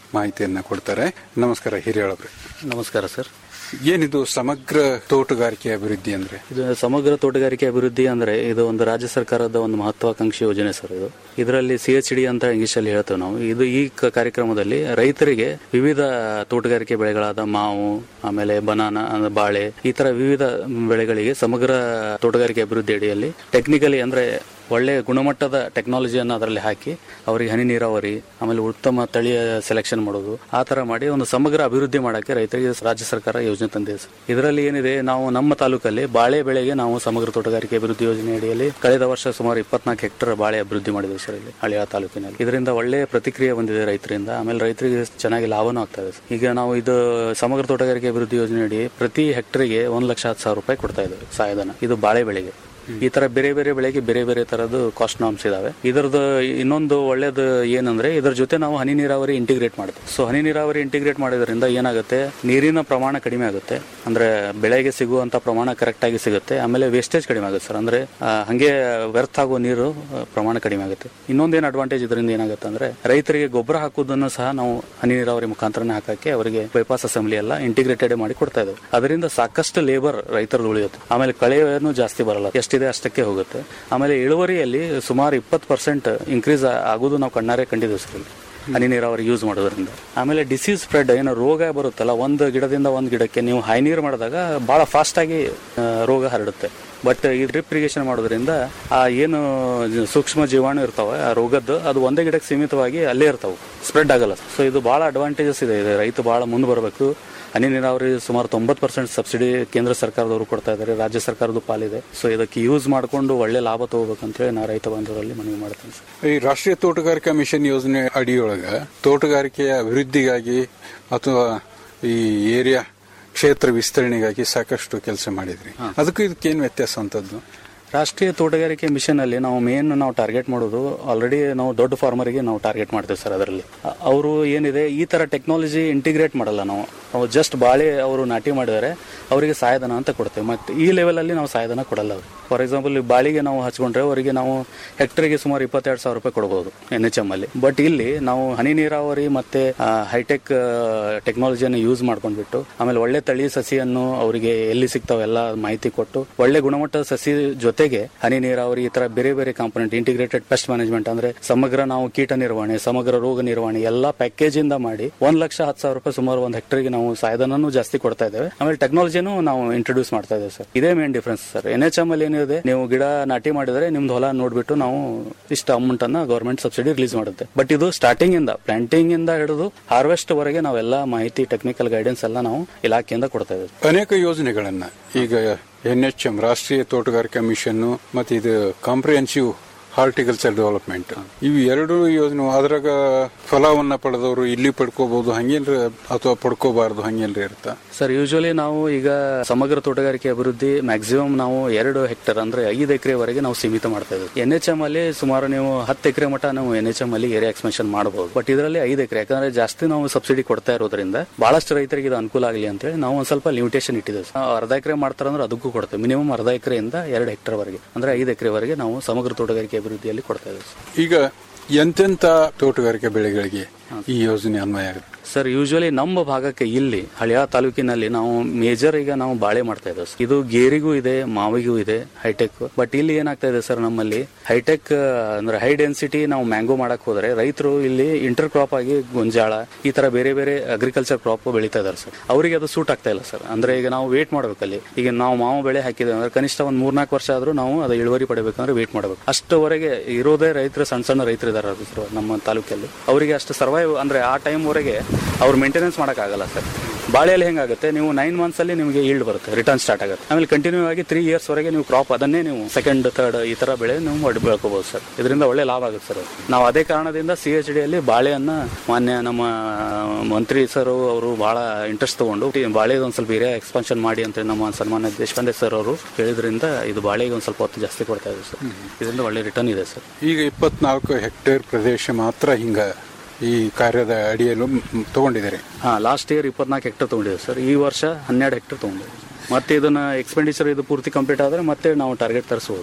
ಮಾಹಿತಿಯನ್ನ ಕೊಡ್ತಾರೆ ನಮಸ್ಕಾರ ಹಿರಿಯಳವ್ರೆ ನಮಸ್ಕಾರ ಸರ್ ಏನಿದು ಸಮಗ್ರ ತೋಟಗಾರಿಕೆ ಅಭಿವೃದ್ಧಿ ಅಂದ್ರೆ ಇದು ಸಮಗ್ರ ತೋಟಗಾರಿಕೆ ಅಭಿವೃದ್ಧಿ ಅಂದ್ರೆ ಇದು ಒಂದು ರಾಜ್ಯ ಸರ್ಕಾರದ ಒಂದು ಮಹತ್ವಾಕಾಂಕ್ಷಿ ಯೋಜನೆ ಸರ್ ಇದು ಇದರಲ್ಲಿ ಸಿ ಎಚ್ ಡಿ ಅಂತ ಇಂಗ್ಲಿಷ್ ಅಲ್ಲಿ ಹೇಳ್ತೇವೆ ನಾವು ಇದು ಈ ಕ- ಕಾರ್ಯಕ್ರಮದಲ್ಲಿ ರೈತರಿಗೆ ವಿವಿಧ ತೋಟಗಾರಿಕೆ ಬೆಳೆಗಳಾದ ಮಾವು ಆಮೇಲೆ ಬನಾನಾ ಅಂದ್ರೆ ಬಾಳೆ ಈ ತರ ವಿವಿಧ ಬೆಳೆಗಳಿಗೆ ಸಮಗ್ರ ತೋಟಗಾರಿಕೆ ಅಭಿವೃದ್ಧಿ ಅಡಿಯಲ್ಲಿ ಟೆಕ್ನಿಕಲಿ ಅಂದ್ರೆ ಒಳ್ಳೆ ಗುಣಮಟ್ಟದ ಟೆಕ್ನಾಲಜಿಯನ್ನು ಅದರಲ್ಲಿ ಹಾಕಿ ಅವರಿಗೆ ಹನಿ ನೀರಾವರಿ ಆಮೇಲೆ ಉತ್ತಮ ತಳಿಯ ಸೆಲೆಕ್ಷನ್ ಮಾಡೋದು ಆ ತರ ಮಾಡಿ ಒಂದು ಸಮಗ್ರ ಅಭಿವೃದ್ಧಿ ಮಾಡಕ್ಕೆ ರೈತರಿಗೆ ರಾಜ್ಯ ಸರ್ಕಾರ ಯೋಜನೆ ತಂದಿದೆ ಸರ್ ಇದರಲ್ಲಿ ಏನಿದೆ ನಾವು ನಮ್ಮ ತಾಲೂಕಲ್ಲಿ ಬಾಳೆ ಬೆಳೆಗೆ ನಾವು ಸಮಗ್ರ ತೋಟಗಾರಿಕೆ ಅಭಿವೃದ್ಧಿ ಯೋಜನೆ ಅಡಿಯಲ್ಲಿ ಕಳೆದ ವರ್ಷ ಸುಮಾರು ಇಪ್ಪತ್ನಾಲ್ಕು ಹೆಕ್ಟರ್ ಬಾಳೆ ಅಭಿವೃದ್ಧಿ ಮಾಡಿದ್ದೇವೆ ಸರ್ ಇಲ್ಲಿ ಹಳೆಯ ತಾಲೂಕಿನಲ್ಲಿ ಇದರಿಂದ ಒಳ್ಳೆ ಪ್ರತಿಕ್ರಿಯೆ ಬಂದಿದೆ ರೈತರಿಂದ ಆಮೇಲೆ ರೈತರಿಗೆ ಚೆನ್ನಾಗಿ ಲಾಭನೂ ಆಗ್ತಾ ಇದೆ ಸರ್. ಈಗ ನಾವು ಇದು ಸಮಗ್ರ ತೋಟಗಾರಿಕೆ ಅಭಿವೃದ್ಧಿ ಯೋಜನೆ ಅಡಿ ಪ್ರತಿ ಹೆಕ್ಟರ್ಗೆ ಒಂದ್ ಲಕ್ಷ ಹತ್ತು ಸಾವಿರ ರೂಪಾಯಿ ಕೊಡ್ತಾ ಇದ್ದೇವೆ ಸಹಾಯಧನ ಇದು ಬಾಳೆ ಬೆಳೆಗೆ ಈ ತರ ಬೇರೆ ಬೇರೆ ಬೆಳೆಗೆ ಬೇರೆ ಬೇರೆ ತರದ್ದು ಕಾಸ್ಟ್ ನಾಮ್ಸ್ ಇದಾವೆ ಇದರದ್ದು ಇನ್ನೊಂದು ಒಳ್ಳೇದು ಏನಂದ್ರೆ ಇದ್ರ ಜೊತೆ ನಾವು ಹನಿ ನೀರಾವರಿ ಇಂಟಿಗ್ರೇಟ್ ಮಾಡ್ತೀವಿ ಸೊ ಹನಿ ನೀರಾವರಿ ಇಂಟಿಗ್ರೇಟ್ ಮಾಡೋದ್ರಿಂದ ಏನಾಗುತ್ತೆ ನೀರಿನ ಪ್ರಮಾಣ ಕಡಿಮೆ ಆಗುತ್ತೆ ಅಂದ್ರೆ ಬೆಳೆಗೆ ಸಿಗುವಂತ ಪ್ರಮಾಣ ಕರೆಕ್ಟ್ ಆಗಿ ಸಿಗುತ್ತೆ ಆಮೇಲೆ ವೇಸ್ಟೇಜ್ ಕಡಿಮೆ ಆಗುತ್ತೆ ಸರ್ ಅಂದ್ರೆ ಆ, ಹಂಗೆ ವ್ಯರ್ಥ ಆಗುವ ನೀರು ಆ, ಪ್ರಮಾಣ ಕಡಿಮೆ ಆಗುತ್ತೆ ಇನ್ನೊಂದೇನು ಅಡ್ವಾಂಟೇಜ್ ಇದರಿಂದ ಏನಾಗುತ್ತೆ ಅಂದ್ರೆ ರೈತರಿಗೆ ಗೊಬ್ಬರ ಹಾಕುವುದನ್ನು ಸಹ ನಾವು ಹನಿ ನೀರಾವರಿ ಮುಖಾಂತರನೇ ಹಾಕಕ್ಕೆ ಅವರಿಗೆ ಬೈಪಾಸ್ ಅಸೆಂಬ್ಲಿ ಎಲ್ಲ ಇಂಟಿಗ್ರೇಟೆಡ್ ಮಾಡಿ ಕೊಡ್ತಾ ಇದ್ದೇವೆ ಅದರಿಂದ ಸಾಕಷ್ಟು ಲೇಬರ್ ರೈತರದ್ದು ಉಳಿಯುತ್ತೆ ಆಮೇಲೆ ಕಳೆಯನ್ನು ಜಾಸ್ತಿ ಬರಲ್ಲ ಎಷ್ಟಿದೆ ಅಷ್ಟಕ್ಕೆ ಹೋಗುತ್ತೆ ಆಮೇಲೆ ಇಳುವರಿಯಲ್ಲಿ ಸುಮಾರು ಇಪ್ಪತ್ತು ಪರ್ಸೆಂಟ್ ಇನ್ಕ್ರೀಸ್ ಆಗೋದು ನಾವು ಕಣ್ಣಾರೆ ಕಂಡಿದ್ದೇವೆ ಸರ್ ಇಲ್ಲಿ. ಹನಿ ನೀರಾವರಿ ಯೂಸ್ ಮಾಡೋದ್ರಿಂದ ಆಮೇಲೆ ಡಿಸೀಸ್ ಸ್ಪ್ರೆಡ್ ಏನೋ ರೋಗ ಬರುತ್ತಲ್ಲ ಒಂದು ಗಿಡದಿಂದ ಒಂದು ಗಿಡಕ್ಕೆ ನೀವು ಹೈ ನೀರು ಮಾಡಿದಾಗ ಬಹಳ ಫಾಸ್ಟ್ ಆಗಿ ಆ, ರೋಗ ಹರಡುತ್ತೆ ಬಟ್ ಈ ಡ್ರಿಪ್ ಇರಿಗೇಷನ್ ಮಾಡೋದ್ರಿಂದ ಆ ಏನು ಸೂಕ್ಷ್ಮ ಜೀವಾಣು ಇರ್ತಾವೆ ಆ ರೋಗದ್ದು ಅದು ಒಂದೇ ಗಿಡಕ್ಕೆ ಸೀಮಿತವಾಗಿ ಅಲ್ಲೇ ಇರ್ತಾವೆ ಸ್ಪ್ರೆಡ್ ಆಗಲ್ಲ ಸೊ ಇದು ಬಹಳ ಅಡ್ವಾಂಟೇಜಸ್ ಇದೆ ಇದು ರೈತ ಬಹಳ ಮುಂದೆ ಬರಬೇಕು ಹನಿ ನೀರಾವರಿ ಸುಮಾರು ತೊಂಬತ್ತು ಪರ್ಸೆಂಟ್ ಸಬ್ಸಿಡಿ ಕೇಂದ್ರ ಸರ್ಕಾರದವರು ಕೊಡ್ತಾ ಇದ್ದಾರೆ ರಾಜ್ಯ ಸರ್ಕಾರದ ಪಾಲಿದೆ ಸೊ ಇದಕ್ಕೆ ಯೂಸ್ ಮಾಡಿಕೊಂಡು ಒಳ್ಳೆ ಲಾಭ ತಗೋಬೇಕಂತೇಳಿ ನಾ ರೈತ ಬಾಂಧವರಲ್ಲಿ ಮನವಿ ಮಾಡ್ತೇನೆ ಸರ್ ಈ ರಾಷ್ಟ್ರೀಯ ತೋಟಗಾರಿಕಾ ಮಿಷನ್ ಯೋಜನೆ ಅಡಿಯೊಳಗ ತೋಟಗಾರಿಕೆಯ ಅಭಿವೃದ್ಧಿಗಾಗಿ ಅಥವಾ ಈ ಏರಿಯಾ ಕ್ಷೇತ್ರ ವಿಸ್ತರಣೆಗಾಗಿ ಸಾಕಷ್ಟು ಕೆಲಸ ಮಾಡಿದ್ರಿ ಅದಕ್ಕೂ ಇದಕ್ಕೇನು ವ್ಯತ್ಯಾಸ ಅಂತದ್ದು ರಾಷ್ಟ್ರೀಯ ತೋಟಗಾರಿಕೆ ಮಿಷನ್ ಅಲ್ಲಿ ನಾವು ಮೇನ್ ನಾವು ಟಾರ್ಗೆಟ್ ಮಾಡೋದು ಆಲ್ರೆಡಿ ನಾವು ದೊಡ್ಡ ಫಾರ್ಮರಿಗೆ ನಾವು ಟಾರ್ಗೆಟ್ ಮಾಡ್ತೇವೆ ಸರ್ ಅದರಲ್ಲಿ ಅವರು ಏನಿದೆ ಈ ತರ ಟೆಕ್ನಾಲಜಿ ಇಂಟಿಗ್ರೇಟ್ ಮಾಡಲ್ಲ ನಾವು ನಾವು ಜಸ್ಟ್ ಬಾಳೆ ಅವರು ನಾಟಿ ಮಾಡಿದರೆ ಅವರಿಗೆ ಸಹಾಯಧನ ಅಂತ ಕೊಡ್ತೇವೆ ಮತ್ತೆ ಈ ಲೆವೆಲ್ ಅಲ್ಲಿ ನಾವು ಸಹಾಯಧನ ಕೊಡಲ್ಲ ಅವ್ರಿಗೆ ಫಾರ್ ಎಕ್ಸಾಂಪಲ್ ಬಾಳಿಗೆ ನಾವು ಹಚ್ಕೊಂಡ್ರೆ ಅವರಿಗೆ ನಾವು ಹೆಕ್ಟರ್ಗೆ ಸುಮಾರು ಇಪ್ಪತ್ತೆರಡು ಸಾವಿರ ರೂಪಾಯಿ ಕೊಡಬಹುದು ಎನ್ ಎಚ್ ಎಂ ಅಲ್ಲಿ ಬಟ್ ಇಲ್ಲಿ ನಾವು ಹನಿ ನೀರಾವರಿ ಮತ್ತೆ ಹೈಟೆಕ್ ಟೆಕ್ನಾಲಜಿಯನ್ನು ಯೂಸ್ ಮಾಡ್ಕೊಂಡ್ಬಿಟ್ಟು ಆಮೇಲೆ ಒಳ್ಳೆ ತಳಿ ಸಸಿಯನ್ನು ಅವರಿಗೆ ಎಲ್ಲಿ ಸಿಗ್ತಾವೆ ಎಲ್ಲ ಮಾಹಿತಿ ಕೊಟ್ಟು ಒಳ್ಳೆ ಗುಣಮಟ್ಟದ ಸಸಿ ಜೊತೆಗೆ ಹನಿ ನೀರಾವರಿ ಈ ತರ ಬೇರೆ ಬೇರೆ ಕಾಂಪೊನೆಂಟ್ ಇಂಟಿಗ್ರೇಟೆಡ್ ಪೆಸ್ಟ್ ಮ್ಯಾನೇಜ್ಮೆಂಟ್ ಅಂದ್ರೆ ಸಮಗ್ರ ನಾವು ಕೀಟ ನಿರ್ವಹಣೆ ಸಮಗ್ರ ರೋಗ ನಿರ್ವಹಣೆ ಎಲ್ಲಾ ಪ್ಯಾಕೇಜ್ ಇಂದ ಮಾಡಿ ಒಂದ್ ಲಕ್ಷ ಹತ್ತು ಸಾವಿರ ರೂಪಾಯಿ ಸುಮಾರು ಒಂದು ಹೆಕ್ಟರ್ಗೆ ನಾವು ಸಹಾಯಧನೂ ಜಾಸ್ತಿ ಕೊಡ್ತಾ ಇದ್ದೇವೆ ಆಮೇಲೆ ಟೆಕ್ನಾಲಜಿನೂ ನಾವು ಇಂಟ್ರೊಡ್ಯೂಸ್ ಮಾಡ್ತಾ ಇದ್ದೇವೆ ಸರ್ ಇದೇ main difference sir N H M ಅಲ್ಲಿ ಏನಿದೆ ನೀವು ಗಿಡ ನಾಟಿ ಮಾಡಿದರೆ ನಿಮ್ದು ಹೊಲ ನೋಡ್ಬಿಟ್ಟು ನಾವು ಇಷ್ಟು ಅಮೌಂಟ್ ಅನ್ನ ಗವರ್ಮೆಂಟ್ ಸಬ್ಸಿಡಿ ರಿಲೀಸ್ ಮಾಡುತ್ತೆ ಬಟ್ ಇದು ಸ್ಟಾರ್ಟಿಂಗ್ ಇಂದ ಪ್ಲಾಂಟಿಂಗ್ ಇಂದ ಹಿಡಿದು ಹಾರ್ವೆಸ್ಟ್ ವರೆಗೆ ನಾವೆಲ್ಲ ಮಾಹಿತಿ ಟೆಕ್ನಿಕಲ್ ಗೈಡೆನ್ಸ್ ಎಲ್ಲ ನಾವು ಇಲಾಖೆಯಿಂದ ಕೊಡ್ತಾ ಇದ್ದೇವೆ ಅನೇಕ ಯೋಜನೆಗಳನ್ನ ಈಗ ಎನ್ ಎಚ್ ಎಂ ರಾಷ್ಟ್ರೀಯ ತೋಟಗಾರಿಕಾ ಮಿಷನ್ ಮತ್ತೆ ಇದು ಕಾಂಪ್ರಿಹೆನ್ಸಿವ್ ಹಾರ್ಟಿಕಲ್ಚರ್ ಡೆವಲಪ್ಮೆಂಟ್ ಇವು ಎರಡು ಯೋಜನೆ ಅದ್ರಾಗ ಫಲವನ್ನ ಪಡೆದವರು ಇಲ್ಲಿ ಪಡ್ಕೋಬಹುದು ಹಂಗೇನ್ರ ಅಥವಾ ಪಡ್ಕೋಬಾರದು ಹಂಗೇನ್ರ ಇರುತ್ತಾ ಸರ್ ಯೂಶಲಿ ನಾವು ಈಗ ಸಮಗ್ರ ತೋಟಗಾರಿಕೆ ಅಭಿವೃದ್ಧಿ ಮ್ಯಾಕ್ಸಿಮಮ್ ನಾವು ಎರಡು ಹೆಕ್ಟರ್ ಅಂದ್ರೆ ಐದು ಎಕರೆವರೆಗೆ ನಾವು ಸೀಮಿತ ಮಾಡ್ತಾ ಇದ್ದೀವಿ ಎನ್ ಎಚ್ ಎಂ ಅಲ್ಲಿ ಸುಮಾರು ನೀವು ಹತ್ತು ಎಕರೆ ಮಟ್ಟ ನಾವು ಎನ್ ಎಚ್ ಎಂ ಅಲ್ಲಿ ಏರಿಯಾ ಎಕ್ಸ್ಪೆನ್ಷನ್ ಮಾಡಬಹುದು ಬಟ್ ಇದರಲ್ಲಿ ಐದು ಎಕರೆ ಯಾಕಂದ್ರೆ ಜಾಸ್ತಿ ನಾವು ಸಬ್ಸಿಡಿ ಕೊಡ್ತಾ ಇರೋದ್ರಿಂದ ಬಹಳಷ್ಟು ರೈತರಿಗೆ ಇದು ಅನುಕೂಲ ಆಗಲಿ ಅಂತೇಳಿ ನಾವು ಒಂದ್ ಸ್ವಲ್ಪ ಲಿಮಿಟೇಷನ್ ಇಟ್ಟಿದ್ದೇವೆ ಸರ್. ನಾವು ಅರ್ಧ ಎಕರೆ ಮಾಡ್ತಾರಂದ್ರೆ ಅದಕ್ಕೂ ಕೊಡ್ತೇವೆ ಮಿನಿಮಮ್ ಅರ್ಧ ಎಕರೆಯಿಂದ ಎರಡು ಹೆಕ್ಟರ್ ವರೆಗೆ ಅಂದ್ರೆ ಐದು ಎಕರೆವರೆಗೆ ನಾವು ಸಮಗ್ರ ತೋಟಗಾರಿಕೆ ಅಭಿವೃದ್ಧಿಯಲ್ಲಿ ಕೊಡ್ತಾ ಇದ್ದೇವೆ ಸರ್. ಈಗ ಎಂತೆಂತ ತೋಟಗಾರಿಕೆ ಬೆಳೆಗಳಿಗೆ ಈ ಯೋಜನೆ ಅನ್ವಯ ಆಗುತ್ತೆ ಸರ್ ಯೂಶುವಲಿ ನಮ್ಮ ಭಾಗಕ್ಕೆ ಇಲ್ಲಿ ಹಳಿಯ ತಾಲೂಕಿನಲ್ಲಿ ನಾವು ಮೇಜರ್ ಈಗ ನಾವು ಬಾಳೆ ಮಾಡ್ತಾ ಇದ್ದೇವೆ ಸರ್. ಇದು ಗೇರಿಗೂ ಇದೆ ಮಾವಿಗೂ ಇದೆ ಹೈಟೆಕ್ ಬಟ್ ಇಲ್ಲಿ ಏನಾಗ್ತಾ ಇದೆ ಸರ್ ನಮ್ಮಲ್ಲಿ ಹೈಟೆಕ್ ಅಂದ್ರೆ ಹೈ ಡೆನ್ಸಿಟಿ ನಾವು ಮ್ಯಾಂಗೋ ಮಾಡಕ್ ಹೋದ್ರೆ ರೈತರು ಇಲ್ಲಿ ಇಂಟರ್ ಕ್ರಾಪ್ ಆಗಿ ಗೊಂಜಾಳ ಈ ತರ ಬೇರೆ ಬೇರೆ ಅಗ್ರಿಕಲ್ಚರ್ ಕ್ರಾಪ್ ಬೆಳೀತಾ ಇದಾರೆ ಸರ್ ಅವರಿಗೆ ಅದು ಸೂಟ್ ಆಗ್ತಾ ಇಲ್ಲ ಸರ್ ಅಂದ್ರೆ ಈಗ ನಾವು ವೇಟ್ ಮಾಡ್ಬೇಕಲ್ಲಿ ಈಗ ನಾವು ಮಾವು ಬೆಳೆ ಹಾಕಿದ್ದೇವೆ ಅಂದ್ರೆ ಕನಿಷ್ಠ ಒಂದ್ ಮೂರ್ನಾಲ್ಕು ವರ್ಷ ಆದ್ರೂ ನಾವು ಅದು ಇಳುವರಿ ಪಡಿಬೇಕಂದ್ರೆ ವೇಟ್ ಮಾಡಬೇಕು ಅಷ್ಟುವರೆಗೆ ಇರೋದೇ ರೈತರು ಸಣ್ಣ ಸಣ್ಣ ರೈತರು ಇದಾರೆ ಸರ್ ನಮ್ಮ ತಾಲೂಕಲ್ಲಿ ಅವರಿಗೆ ಅಷ್ಟು ಸರ್ವೈವ್ ಅಂದ್ರೆ ಆ ಟೈಮ್ ವರೆಗೆ ಅವ್ರು ಮೇಂಟೆನೆನ್ಸ್ ಆಗಲ್ಲ ಸರ್ ಬಾಳೆಯಲ್ಲಿ ಹೆಂಗಾಗುತ್ತೆ ನೀವು ನೈನ್ ಮಂತ್ಸ್ ಅಲ್ಲಿ ನಿಮಗೆ ಈಲ್ಡ್ ಬರುತ್ತೆ ರಿಟರ್ನ್ ಸ್ಟಾರ್ಟ್ ಆಗುತ್ತೆ ಆಮೇಲೆ ಕಂಟಿನ್ಯೂ ಆಗಿ ತ್ರೀ ಇಯರ್ಸ್ ವರೆಗೆ ನೀವು ಕ್ರಾಪ್ ಅದನ್ನೇ ನೀವು ಸೆಕೆಂಡ್ ಥರ್ಡ್ ಈ ತರ ಬೆಳೆ ನೀವು ಮಾಡಿ ಬೆಳ್ಕೋಬಹುದು ಸರ್ ಇದರಿಂದ ಒಳ್ಳೆ ಲಾಭ ಆಗುತ್ತೆ ಸರ್ ಅದು. ನಾವು ಅದೇ ಕಾರಣದಿಂದ ಸಿ ಎಚ್ ಡಿಯಲ್ಲಿ ಬಾಳೆಯನ್ನ ಮಾನ್ಯ ನಮ್ಮ ಮಂತ್ರಿ ಸರ್ ಅವರು ಬಹಳ ಇಂಟ್ರೆಸ್ಟ್ ತಗೊಂಡು ಈ ಬಾಳೆಗೆ ಒಂದ್ ಸ್ವಲ್ಪ ಏರಿಯಾ ಎಕ್ಸ್ಪಾನ್ಷನ್ ಮಾಡಿ ಅಂತ ನಮ್ಮ ಸನ್ಮಾನ್ಯ ದೇಶಪಾಂಡೆ ಸರ್ ಅವರು ಹೇಳಿದ್ರಿಂದ ಇದು ಬಾಳೆಗೆ ಒಂದ್ ಸ್ವಲ್ಪ ಹೊತ್ತು ಜಾಸ್ತಿ ಕೊಡ್ತಾ ಇದೆ ಸರ್ ಇದರಿಂದ ಒಳ್ಳೆ ರಿಟರ್ನ್ ಇದೆ ಸರ್ ಈಗ ಇಪ್ಪತ್ನಾಲ್ಕು ಹೆಕ್ಟೇರ್ ಪ್ರದೇಶ ಮಾತ್ರ ಹಿಂಗ ಈ ಕಾರ್ಯದ ಅಡಿಯಲ್ಲೂ ಮ್- ತಗೊಂಡಿದ್ದಾರೆ ಹಾ ಲಾಸ್ಟ್ ಇಯರ್ ಇಪ್ಪತ್ನಾಲ್ಕು ಹೆಕ್ಟರ್ ತಗೊಂಡಿದೆ ಸರ್ ಈ ವರ್ಷ ಹನ್ನೆರಡು ಹೆಕ್ಟರ್ ತಗೊಂಡಿದೆ ಮತ್ತೆ ಇದನ್ನ ಎಕ್ಸ್ಪೆಂಡಿಚರ್ ಇದು ಪೂರ್ತಿ ಕಂಪ್ಲೀಟ್ ಆದ್ರೆ ಮತ್ತೆ ನಾವು ಟಾರ್ಗೆಟ್ ತರಿಸಬಹುದು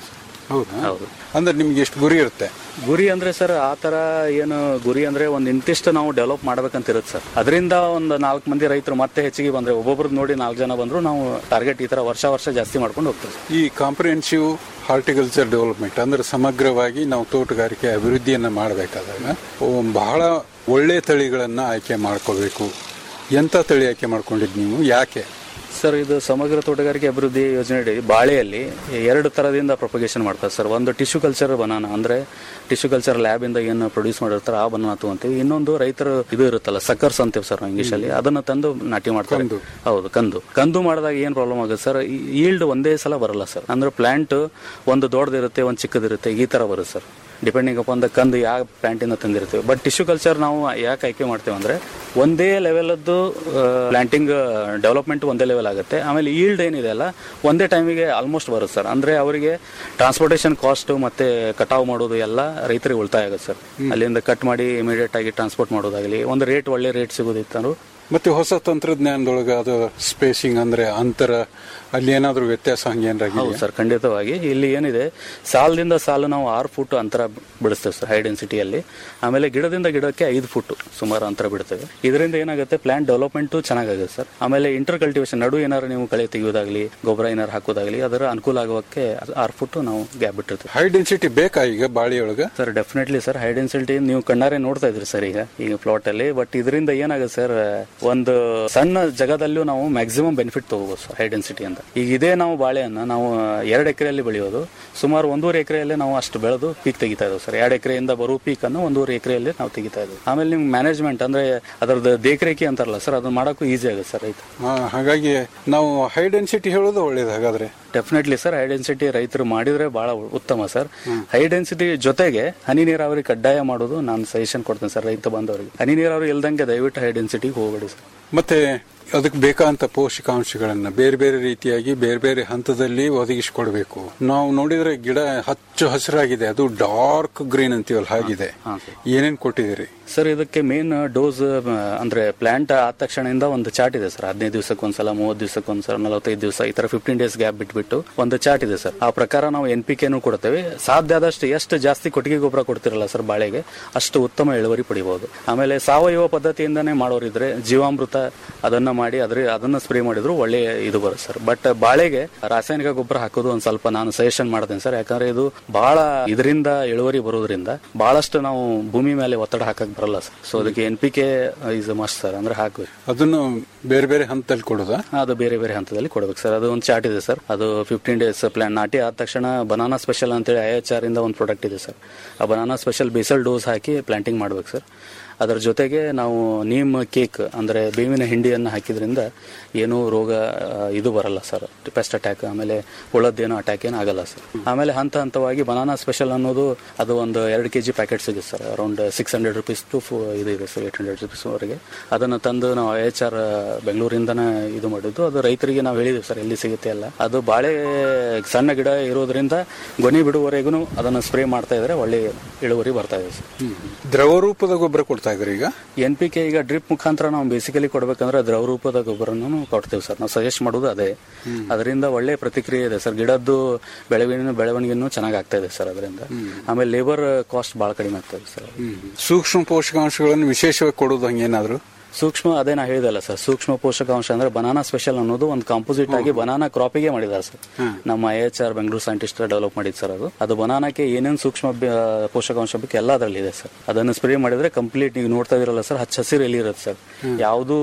ಹೌದಾ ಹೌದು ಅಂದ್ರೆ ನಿಮ್ಗೆ ಎಷ್ಟು ಗುರಿ ಇರುತ್ತೆ ಗುರಿ ಅಂದ್ರೆ ಸರ್ ಆ ತರ ಏನು ಗುರಿ ಅಂದ್ರೆ ಒಂದು ಇಂತಿಷ್ಟು ನಾವು ಡೆವಲಪ್ ಮಾಡ್ಬೇಕಂತ ಇರುತ್ತೆ ಸರ್ ಅದರಿಂದ ಒಂದು ನಾಲ್ಕು ಮಂದಿ ರೈತರು ಮತ್ತೆ ಹೆಚ್ಚಿಗೆ ಬಂದ್ರೆ ಒಬ್ಬೊಬ್ರು ನೋಡಿ ನಾಲ್ಕು ಜನ ಬಂದ್ರು ನಾವು ಟಾರ್ಗೆಟ್ ಈ ತರ ವರ್ಷ ವರ್ಷ ಜಾಸ್ತಿ ಮಾಡ್ಕೊಂಡು ಹೋಗ್ತೀವಿ ಸರ್. ಈ ಕಾಂಪ್ರಿಹೆನ್ಸಿವ್ ಹಾರ್ಟಿಕಲ್ಚರ್ ಡೆವಲಪ್ಮೆಂಟ್ ಅಂದ್ರೆ ಸಮಗ್ರವಾಗಿ ನಾವು ತೋಟಗಾರಿಕೆ ಅಭಿವೃದ್ಧಿಯನ್ನ ಮಾಡಬೇಕಾದಾಗ ಬಹಳ ಒಳ್ಳೆ ತಳಿಗಳನ್ನ ಆಯ್ಕೆ ಮಾಡ್ಕೋಬೇಕು ಎಂತ ತಳಿ ಆಯ್ಕೆ ಮಾಡ್ಕೊಂಡಿದ್ ನೀವು ಯಾಕೆ ಸರ್ ಇದು ಸಮಗ್ರ ತೋಟಗಾರಿಕೆ ಅಭಿವೃದ್ಧಿ ಯೋಜನೆಯಡಿ ಬಾಳೆಯಲ್ಲಿ ಎರಡು ತರದಿಂದ ಪ್ರೊಪಗೇಷನ್ ಮಾಡ್ತಾರೆ ಸರ್ ಒಂದು ಟಿಶ್ಯೂ ಕಲ್ಚರ್ ಬನಾನ ಅಂದ್ರೆ ಟಿಶ್ಯೂ ಕಲ್ಚರ್ ಲ್ಯಾಬ್ ಇಂದ ಏನು ಪ್ರೊಡ್ಯೂಸ್ ಮಾಡಿರ್ತಾರೆ ಆ ಬನಾನ ತಗೊಂತೀವಿ ಇನ್ನೊಂದು ರೈತರ ಇದು ಇರುತ್ತಲ್ಲ ಸಕ್ಕರ್ಸ್ ಅಂತೀವಿ ಸರ್ ಇಂಗ್ಲಿಷ್ ಅಲ್ಲಿ ಅದನ್ನ ತಂದು ನಾಟಿ ಮಾಡ್ತಾರೆ ಹೌದು ಕಂದು ಕಂದು ಮಾಡಿದಾಗ ಏನ್ ಪ್ರಾಬ್ಲಮ್ ಆಗುತ್ತೆ ಸರ್ ಈಲ್ಡ್ ಒಂದೇ ಸಲ ಬರಲ್ಲ ಸರ್ ಅಂದ್ರೆ ಪ್ಲಾಂಟ್ ಒಂದು ದೊಡ್ಡದಿರುತ್ತೆ ಒಂದು ಚಿಕ್ಕದಿರುತ್ತೆ ಈ ತರ ಬರುತ್ತೆ ಸರ್ ಡಿಪೆಂಡಿಂಗ್ ಅಪಾನ್ ದ ಕಂದು ಯಾವ ಪ್ಲಾಂಟಿಂದ ತಂದಿರ್ತೀವಿ ಬಟ್ ಟಿಶ್ಯೂ ಕಲ್ಚರ್ ನಾವು ಯಾಕೆ ಆಯ್ಕೆ ಮಾಡ್ತೇವೆ ಅಂದ್ರೆ ಒಂದೇ ಲೆವೆಲದ್ದು ಪ್ಲಾಂಟಿಂಗ್ ಡೆವಲಪ್ಮೆಂಟ್ ಒಂದೇ ಲೆವೆಲ್ ಆಗುತ್ತೆ ಆಮೇಲೆ ಈಲ್ಡ್ ಏನಿದೆ ಅಲ್ಲ ಒಂದೇ ಟೈಮಿಗೆ ಆಲ್ಮೋಸ್ಟ್ ಬರುತ್ತೆ ಸರ್ ಅಂದ್ರೆ ಅವರಿಗೆ ಟ್ರಾನ್ಸ್ಪೋರ್ಟೇಷನ್ ಕಾಸ್ಟ್ ಮತ್ತೆ ಕಟಾವ್ ಮಾಡೋದು ಎಲ್ಲ ರೈತರಿಗೆ ಉಳಿತಾಯ ಆಗುತ್ತೆ ಸರ್ ಅಲ್ಲಿಂದ ಕಟ್ ಮಾಡಿ ಇಮಿಡಿಯೇಟ್ ಆಗಿ ಟ್ರಾನ್ಸ್ಪೋರ್ಟ್ ಮಾಡೋದಾಗಲಿ ಒಂದು ರೇಟ್ ಒಳ್ಳೆ ರೇಟ್ ಸಿಗೋದಿತ್ತು ಮತ್ತೆ ಹೊಸ ತಂತ್ರಜ್ಞಾನದೊಳಗೆ ಅದು ಸ್ಪೇಸಿಂಗ್ ಅಂದ್ರೆ ಅಂತರ ಅಲ್ಲಿ ಏನಾದ್ರೂ ವ್ಯತ್ಯಾಸ ಹಂಗೇನಾಗಿದೆ ಹೌದು ಸರ್ ಖಂಡಿತವಾಗಿ ಇಲ್ಲಿ ಏನಿದೆ ಸಾಲದಿಂದ ಸಾಲು ನಾವು ಆರು ಫುಟ್ ಅಂತರ ಬಿಡಿಸ್ತೇವೆ ಸರ್ ಹೈ ಡೆನ್ಸಿಟಿಯಲ್ಲಿ ಆಮೇಲೆ ಗಿಡದಿಂದ ಗಿಡಕ್ಕೆ ಐದು ಫುಟ್ ಸುಮಾರು ಅಂತರ ಬಿಡ್ತೇವೆ ಇದರಿಂದ ಏನಾಗುತ್ತೆ ಪ್ಲಾಂಟ್ ಡೆವಲಪ್ಮೆಂಟ್ ಚೆನ್ನಾಗುತ್ತೆ ಸರ್ ಆಮೇಲೆ ಇಂಟರ್ ಕಲ್ಟಿವೇಶನ್ ನಡು ಏನಾದ್ರು ನೀವು ಕಳೆ ತೆಗೆಯೋದಾಗ್ಲಿ ಗೊಬ್ಬರ ಏನಾರು ಹಾಕೋದಾಗ್ಲಿ ಅದರ ಅನುಕೂಲ ಆಗೋಕ್ಕೆ ಆರು ಫುಟ್ ನಾವು ಗ್ಯಾಪ್ ಬಿಟ್ಟಿರ್ತೀವಿ ಹೈ ಡೆನ್ಸಿಟಿ ಬೇಕಾ ಈಗ ಬಾಳಿಯೊಳಗ sir definitely sir high density ನೀವು ಕಣ್ಣಾರೆ ನೋಡ್ತಾ ಇದ್ರಿ ಸರ್ ಈಗ ಈಗ ಪ್ಲಾಟ್ ಅಲ್ಲಿ ಬಟ್ ಇದರಿಂದ ಏನಾಗುತ್ತೆ ಸರ್ ಒಂದು ಸಣ್ಣ ಜಗದಲ್ಲೂ ನಾವು ಮ್ಯಾಕ್ಸಿಮಮ್ ಬೆನಿಫಿಟ್ ತಗೋಬಹುದು ಸರ್ ಹೈ ಡೆನ್ಸಿಟಿ ಅಂತ ಈಗ ಇದೇ ನಾವು ಬಾಳೆಯನ್ನ ನಾವು ಎರಡು ಎಕರೆಯಲ್ಲಿ ಬೆಳೆಯೋದು ಸುಮಾರು ಒಂದೂವರೆ ಎಕರೆಯಲ್ಲಿ ನಾವು ಅಷ್ಟು ಬೆಳೆದು ಪೀಕ್ ತೆಗಿತಾ ಇದ್ದೇವೆ ಸರ್ ಎರಡು ಎಕರೆಯಿಂದ ಬರೋ ಪೀಕ್ ಅನ್ನು ಒಂದೂವರೆ ಎಕರೆಯಲ್ಲಿ ನಾವು ತೆಗಿತಾ ಇದ್ದೇವೆ ಆಮೇಲೆ ನಿಮ್ಗೆ ಮ್ಯಾನೇಜ್ಮೆಂಟ್ ಅಂದ್ರೆ ಅದರದ್ದು ದೇಖರೇಖೆ ಅಂತಾರಲ್ಲ ಸರ್ ಅದನ್ನ ಮಾಡೋಕ್ಕೂ ಈಸಿ ಆಗುತ್ತೆ ಸರ್ ರೈತ ಆ, ಹಾಗಾಗಿ ನಾವು ಹೈ ಡೆನ್ಸಿಟಿ ಹೇಳೋದು ಒಳ್ಳೇದು ಹಾಗಾದ್ರೆ ಡೆಫಿನೆಟ್ಲಿ ಸರ್ ಹೈ ಡೆನ್ಸಿಟಿ ರೈತರು ಮಾಡಿದ್ರೆ ಬಹಳ ಉತ್ತಮ ಸರ್ ಹೈ ಡೆನ್ಸಿಟಿ ಜೊತೆಗೆ ಹನಿ ನೀರಾವರಿ ಕಡ್ಡಾಯ ಮಾಡೋದು ನಾನು ಸಜೆಷನ್ ಕೊಡ್ತೇನೆ ಸರ್ ರೈತ ಬಂದವರಿಗೆ ಹನಿ ನೀರಾವರಿ ಇಲ್ದಂಗೆ ದಯವಿಟ್ಟು ಹೈ ಡೆನ್ಸಿಟಿಗೆ ಹೋಗಬೇಡಿ ಸರ್ ಮತ್ತೆ ಅದಕ್ಕೆ ಬೇಕಾದಂತ ಪೋಷಕಾಂಶಗಳನ್ನ ಬೇರೆ ಬೇರೆ ರೀತಿಯಾಗಿ ಬೇರೆ ಬೇರೆ ಹಂತದಲ್ಲಿ ಒದಗಿಸಿಕೊಡ್ಬೇಕು ನಾವು ನೋಡಿದ್ರೆ ಗಿಡ ಹಚ್ಚು ಹಸಿರಾಗಿದೆ ಅದು ಡಾರ್ಕ್ ಗ್ರೀನ್ ಅಂತೀವಲ್ಲ ಹಾಗಿದೆ ಏನೇನ್ ಕೊಟ್ಟಿದ್ದೀರಿ ಸರ್ ಇದಕ್ಕೆ ಮೇನ್ ಡೋಸ್ ಅಂದ್ರೆ ಪ್ಲಾಂಟ್ ಆದ ತಕ್ಷಣದಿಂದ ಒಂದು ಚಾರ್ಟ್ ಇದೆ ಸರ್ ಹದಿನೈದು ದಿವಸಕ್ಕೆ ಒಂದ್ಸಲ ಮೂವತ್ತು ದಿವಸಕ್ಕೆ ಒಂದ್ಸಲ ನಲವತ್ತೈದು ದಿವಸ ಈ ತರ ಫಿಫ್ಟೀನ್ ಡೇಸ್ ಗ್ಯಾಪ್ ಬಿಟ್ಬಿಟ್ಟು ಒಂದು ಚಾರ್ಟ್ ಇದೆ ಸರ್ ಆ ಪ್ರಕಾರ ನಾವು ಎನ್ ಪಿ ಕೆನೂ ಕೊಡ್ತೇವೆ ಸಾಧ್ಯ ಆದಷ್ಟು ಎಷ್ಟು ಜಾಸ್ತಿ ಕೊಟ್ಟಿಗೆ ಗೊಬ್ಬರ ಕೊಡ್ತಿರಲ್ಲ ಸರ್ ಬಾಳೆಗೆ ಅಷ್ಟು ಉತ್ತಮ ಇಳುವರಿ ಪಡಿಬಹುದು ಆಮೇಲೆ ಸಾವಯವ ಪದ್ಧತಿಯಿಂದಾನೇ ಮಾಡೋರಿದ್ರೆ ಜೀವಾಮೃತ ಅದನ್ನ ಮಾಡಿ ಅದ್ರ ಅದನ್ನ ಸ್ಪ್ರೇ ಮಾಡಿದ್ರು ಒಳ್ಳೆ ಇದು ಬರುತ್ತೆ ಸರ್ ಬಟ್ ಬಾಳೆಗೆ ರಾಸಾಯನಿಕ ಗೊಬ್ಬರ ಹಾಕೋದು ಒಂದ್ ಸ್ವಲ್ಪ ನಾನು ಸಜೆಷನ್ ಮಾಡ್ತೇನೆ ಸರ್ ಯಾಕಂದ್ರೆ ಇದು ಬಹಳ ಇದರಿಂದ ಇಳುವರಿ ಬರೋದ್ರಿಂದ ಬಹಳಷ್ಟು ನಾವು ಭೂಮಿ ಮೇಲೆ ಒತ್ತಡ ಹಾಕಕ್ ಬರಲ್ಲ ಸರ್ ಸೊ ಅದಕ್ಕೆ N P K is must sir ಅಂದ್ರೆ ಹಾಕ್ಬೇಕು ಅದನ್ನು ಬೇರೆ ಬೇರೆ ಹಂತದಲ್ಲಿ ಕೊಡೋದಾ ಅದು ಬೇರೆ ಬೇರೆ ಹಂತದಲ್ಲಿ ಕೊಡ್ಬೇಕು ಸರ್ ಅದು ಒಂದು ಚಾರ್ಟ್ ಇದೆ ಸರ್ ಅದು ಫಿಫ್ಟೀನ್ ಡೇಸ್ ಪ್ಲಾನ್ ನಾಟಿ ಆದ ತಕ್ಷಣ ಬನಾನಾ ಸ್ಪೆಷಲ್ ಅಂತೇಳಿ ಐ ಎಚ್ ಆರ್ ಇಂದ ಒಂದು ಪ್ರಾಡಕ್ಟ್ ಇದೆ ಸರ್ ಆ ಬನಾನಾ ಸ್ಪೆಷಲ್ ಬೇಸಲ್ ಡೋಸ್ ಹಾಕಿ ಪ್ಲಾಂಟಿಂಗ್ ಮಾಡ್ಬೇಕು ಸರ್ ಅದರ ಜೊತೆಗೆ ನಾವು ನೀಮ್ ಕೇಕ್ ಅಂದ್ರೆ ಬೇವಿನ ಹಿಂಡಿಯನ್ನು ಹಾಕಿದ್ರಿಂದ ಏನೂ ರೋಗ ಆ, ಇದು ಬರಲ್ಲ ಸರ್ ಪೆಸ್ಟ್ ಅಟ್ಯಾಕ್ ಆಮೇಲೆ ಹುಳದ್ದೇನೋ ಅಟ್ಯಾಕ್ ಏನು ಆಗಲ್ಲ ಸರ್ ಆಮೇಲೆ ಹಂತ ಹಂತವಾಗಿ ಬನಾನಾ ಸ್ಪೆಷಲ್ ಅನ್ನೋದು ಅದು ಒಂದು ಎರಡು ಕೆ ಜಿ ಪ್ಯಾಕೆಟ್ ಸಿಗುತ್ತೆ sir around six hundred rupees to ಇದು ಇದೆ ಸರ್ ಏಟ್ ಹಂಡ್ರೆಡ್ ರುಪೀಸ್ ವರೆಗೆ ಅದನ್ನು ತಂದು ನಾವು ಐ ಎಚ್ ಆರ್ ಬೆಂಗಳೂರಿಂದನೇ ಇದು ಮಾಡಿದ್ದು ಅದು ರೈತರಿಗೆ ನಾವು ಹೇಳಿದ್ವಿ ಸರ್ ಎಲ್ಲಿ ಸಿಗುತ್ತೆ ಅಲ್ಲ ಅದು ಬಾಳೆ ಸಣ್ಣ ಗಿಡ ಇರೋದ್ರಿಂದ ಗೊನೆ ಬಿಡುವವರೆಗೂ ಅದನ್ನು ಸ್ಪ್ರೇ ಮಾಡ್ತಾ ಇದ್ರೆ ಒಳ್ಳೆ ಇಳುವರಿ ಬರ್ತಾ ಇದೆ ಸರ್ ದ್ರವ ರೂಪದ ಗೊಬ್ಬರ ಕೊಡ್ತಾ ಇದ್ರಿ ಈಗ ಎನ್ ಪಿ ಕೆ ಈಗ ಡ್ರಿಪ್ ಮುಖಾಂತರ ನಾವು ಬೇಸಿಕಲಿ ಕೊಡ್ಬೇಕಂದ್ರೆ ದ್ರವ ರೂಪದ ಗೊಬ್ಬರನು ಕೊಡ್ತೇವೆ ಸರ್ ನಾವು ಸಜೆಸ್ಟ್ ಮಾಡೋದು ಅದೇ ಅದರಿಂದ ಒಳ್ಳೆ ಪ್ರತಿಕ್ರಿಯೆ ಇದೆ ಸರ್ ಗಿಡದ್ದು ಬೆಳವಣಿಗೆ ಬೆಳವಣಿಗೆನೂ ಚೆನ್ನಾಗಿ ಆಗ್ತಾ ಇದೆ ಸರ್ ಅದರಿಂದ ಆಮೇಲೆ ಲೇಬರ್ ಕಾಸ್ಟ್ ಬಹಳ ಕಡಿಮೆ ಆಗ್ತಾ ಇದೆ ಸರ್ ಸೂಕ್ಷ್ಮ ಪೋಷಕಾಂಶಗಳನ್ನು ವಿಶೇಷವಾಗಿ ಕೊಡೋದು ಹಂಗೇನಾದ್ರು ಸೂಕ್ಷ್ಮ ಅದೇ ನಾ ಹೇಳಿದಲ್ಲ ಸರ್ ಸೂಕ್ಷ್ಮ ಪೋಷಕಾಂಶ ಅಂದ್ರೆ ಬನಾನಾ ಸ್ಪೆಷಲ್ ಅನ್ನೋದು ಒಂದು ಕಾಂಪೋಸಿಟ್ ಆಗಿ ಬನಾನಾ ಕ್ರಾಪಿಗೆ ಮಾಡಿದ್ದಾರೆ ಸರ್ ನಮ್ಮ I H R Bengaluru scientist develop ಮಾಡಿದ್ ಸರ್ ಅದು ಅದು ಬನಾನಾಕ್ಕೆ ಏನೇನು ಸೂಕ್ಷ್ಮ ಬ- ಪೋಷಕಾಂಶ ಬೇಕು ಎಲ್ಲ ಅದರಲ್ಲಿ ಇದೆ ಸರ್ ಅದನ್ನು ಸ್ಪ್ರೇ ಮಾಡಿದ್ರೆ ಕಂಪ್ಲೀಟ್ ನೀವು ನೋಡ್ತಾ ಇದಿರಲ್ಲ ಸರ್ ಹಚ್ಚ ಹಸಿರು ಎಲಿ ಇರುತ್ತೆ ಸರ್ ಯಾವುದು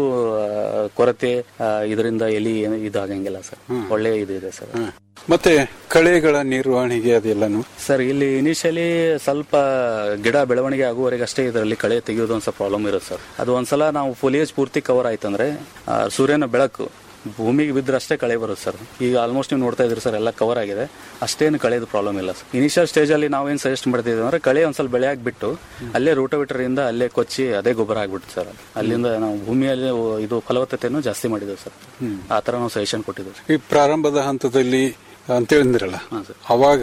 ಕೊರತೆ ಆ, ಇದರಿಂದ ಎಲಿ ಏನು ಇದಾಗಂಗಿಲ್ಲ ಸರ್ ಒಳ್ಳೆ ಇದು ಇದೆ ಸರ್ ಮತ್ತೆ ಕಳೆಗಳ ನಿರ್ವಹಣೆಗೆ ಅದೆಲ್ಲನು ಸರ್ ಇಲ್ಲಿ ಇನಿಷಿಯಲಿ ಸ್ವಲ್ಪ ಗಿಡ ಬೆಳವಣಿಗೆ ಆಗುವವರೆಗೆ ಅಷ್ಟೇ ಇದರಲ್ಲಿ ಕಳೆ ತೆಗೆಯೋದು ಒಂದು ಸ್ವಲ್ಪ ಪ್ರಾಬ್ಲಮ್ ಇರುತ್ತೆ ಸರ್ ಅದು ಒಂದ್ಸಲ ನಾವು ಫೋಲಿಯೇಜ್ ಪೂರ್ತಿ ಕವರ್ ಆಯ್ತಂದ್ರೆ ಆ, ಸೂರ್ಯನ ಬೆಳಕು ಭೂಮಿಗೆ ಬಿದ್ದರೆ ಅಷ್ಟೇ ಕಳೆ ಬರುತ್ತೆ ಸರ್ ಈಗ ಆಲ್ಮೋಸ್ಟ್ ನೀವು ನೋಡ್ತಾ ಇದ್ರಿ ಸರ್ ಎಲ್ಲ ಕವರ್ ಆಗಿದೆ ಅಷ್ಟೇನು ಕಳೆದು ಪ್ರಾಬ್ಲಮ್ ಇಲ್ಲ ಸರ್ ಇನಿಷಿಯಲ್ ಸ್ಟೇಜಲ್ಲಿ ನಾವೇನು ಸಜೆಸ್ಟ್ ಮಾಡ್ತಿದ್ದೀವಿ ಅಂದ್ರೆ ಕಳೆ ಒಂದ್ ಸ್ವಲ್ಪ ಬೆಳೆ ಹಾಕ್ಬಿಟ್ಟು ಅಲ್ಲೇ ರೂಟೋವಿಟರ್ ಇಂದ ಅಲ್ಲೇ ಕೊಚ್ಚಿ ಅದೇ ಗೊಬ್ಬರ ಆಗ್ಬಿಟ್ಟು ಸರ್ ಅದು. ಅಲ್ಲಿಂದ ನಾವು ಭೂಮಿಯಲ್ಲಿ ಇದು ಫಲವತ್ತತೆಯನ್ನು ಜಾಸ್ತಿ ಮಾಡಿದ್ದೇವೆ ಸರ್ ಆ ತರ ನಾವು ಸಜೆಷನ್ ಕೊಟ್ಟಿದ್ದೇವೆ ಈ ಪ್ರಾರಂಭದ ಹಂತದಲ್ಲಿ ಅಂತೇಳಿದ್ರಲ್ಲ ಅವಾಗ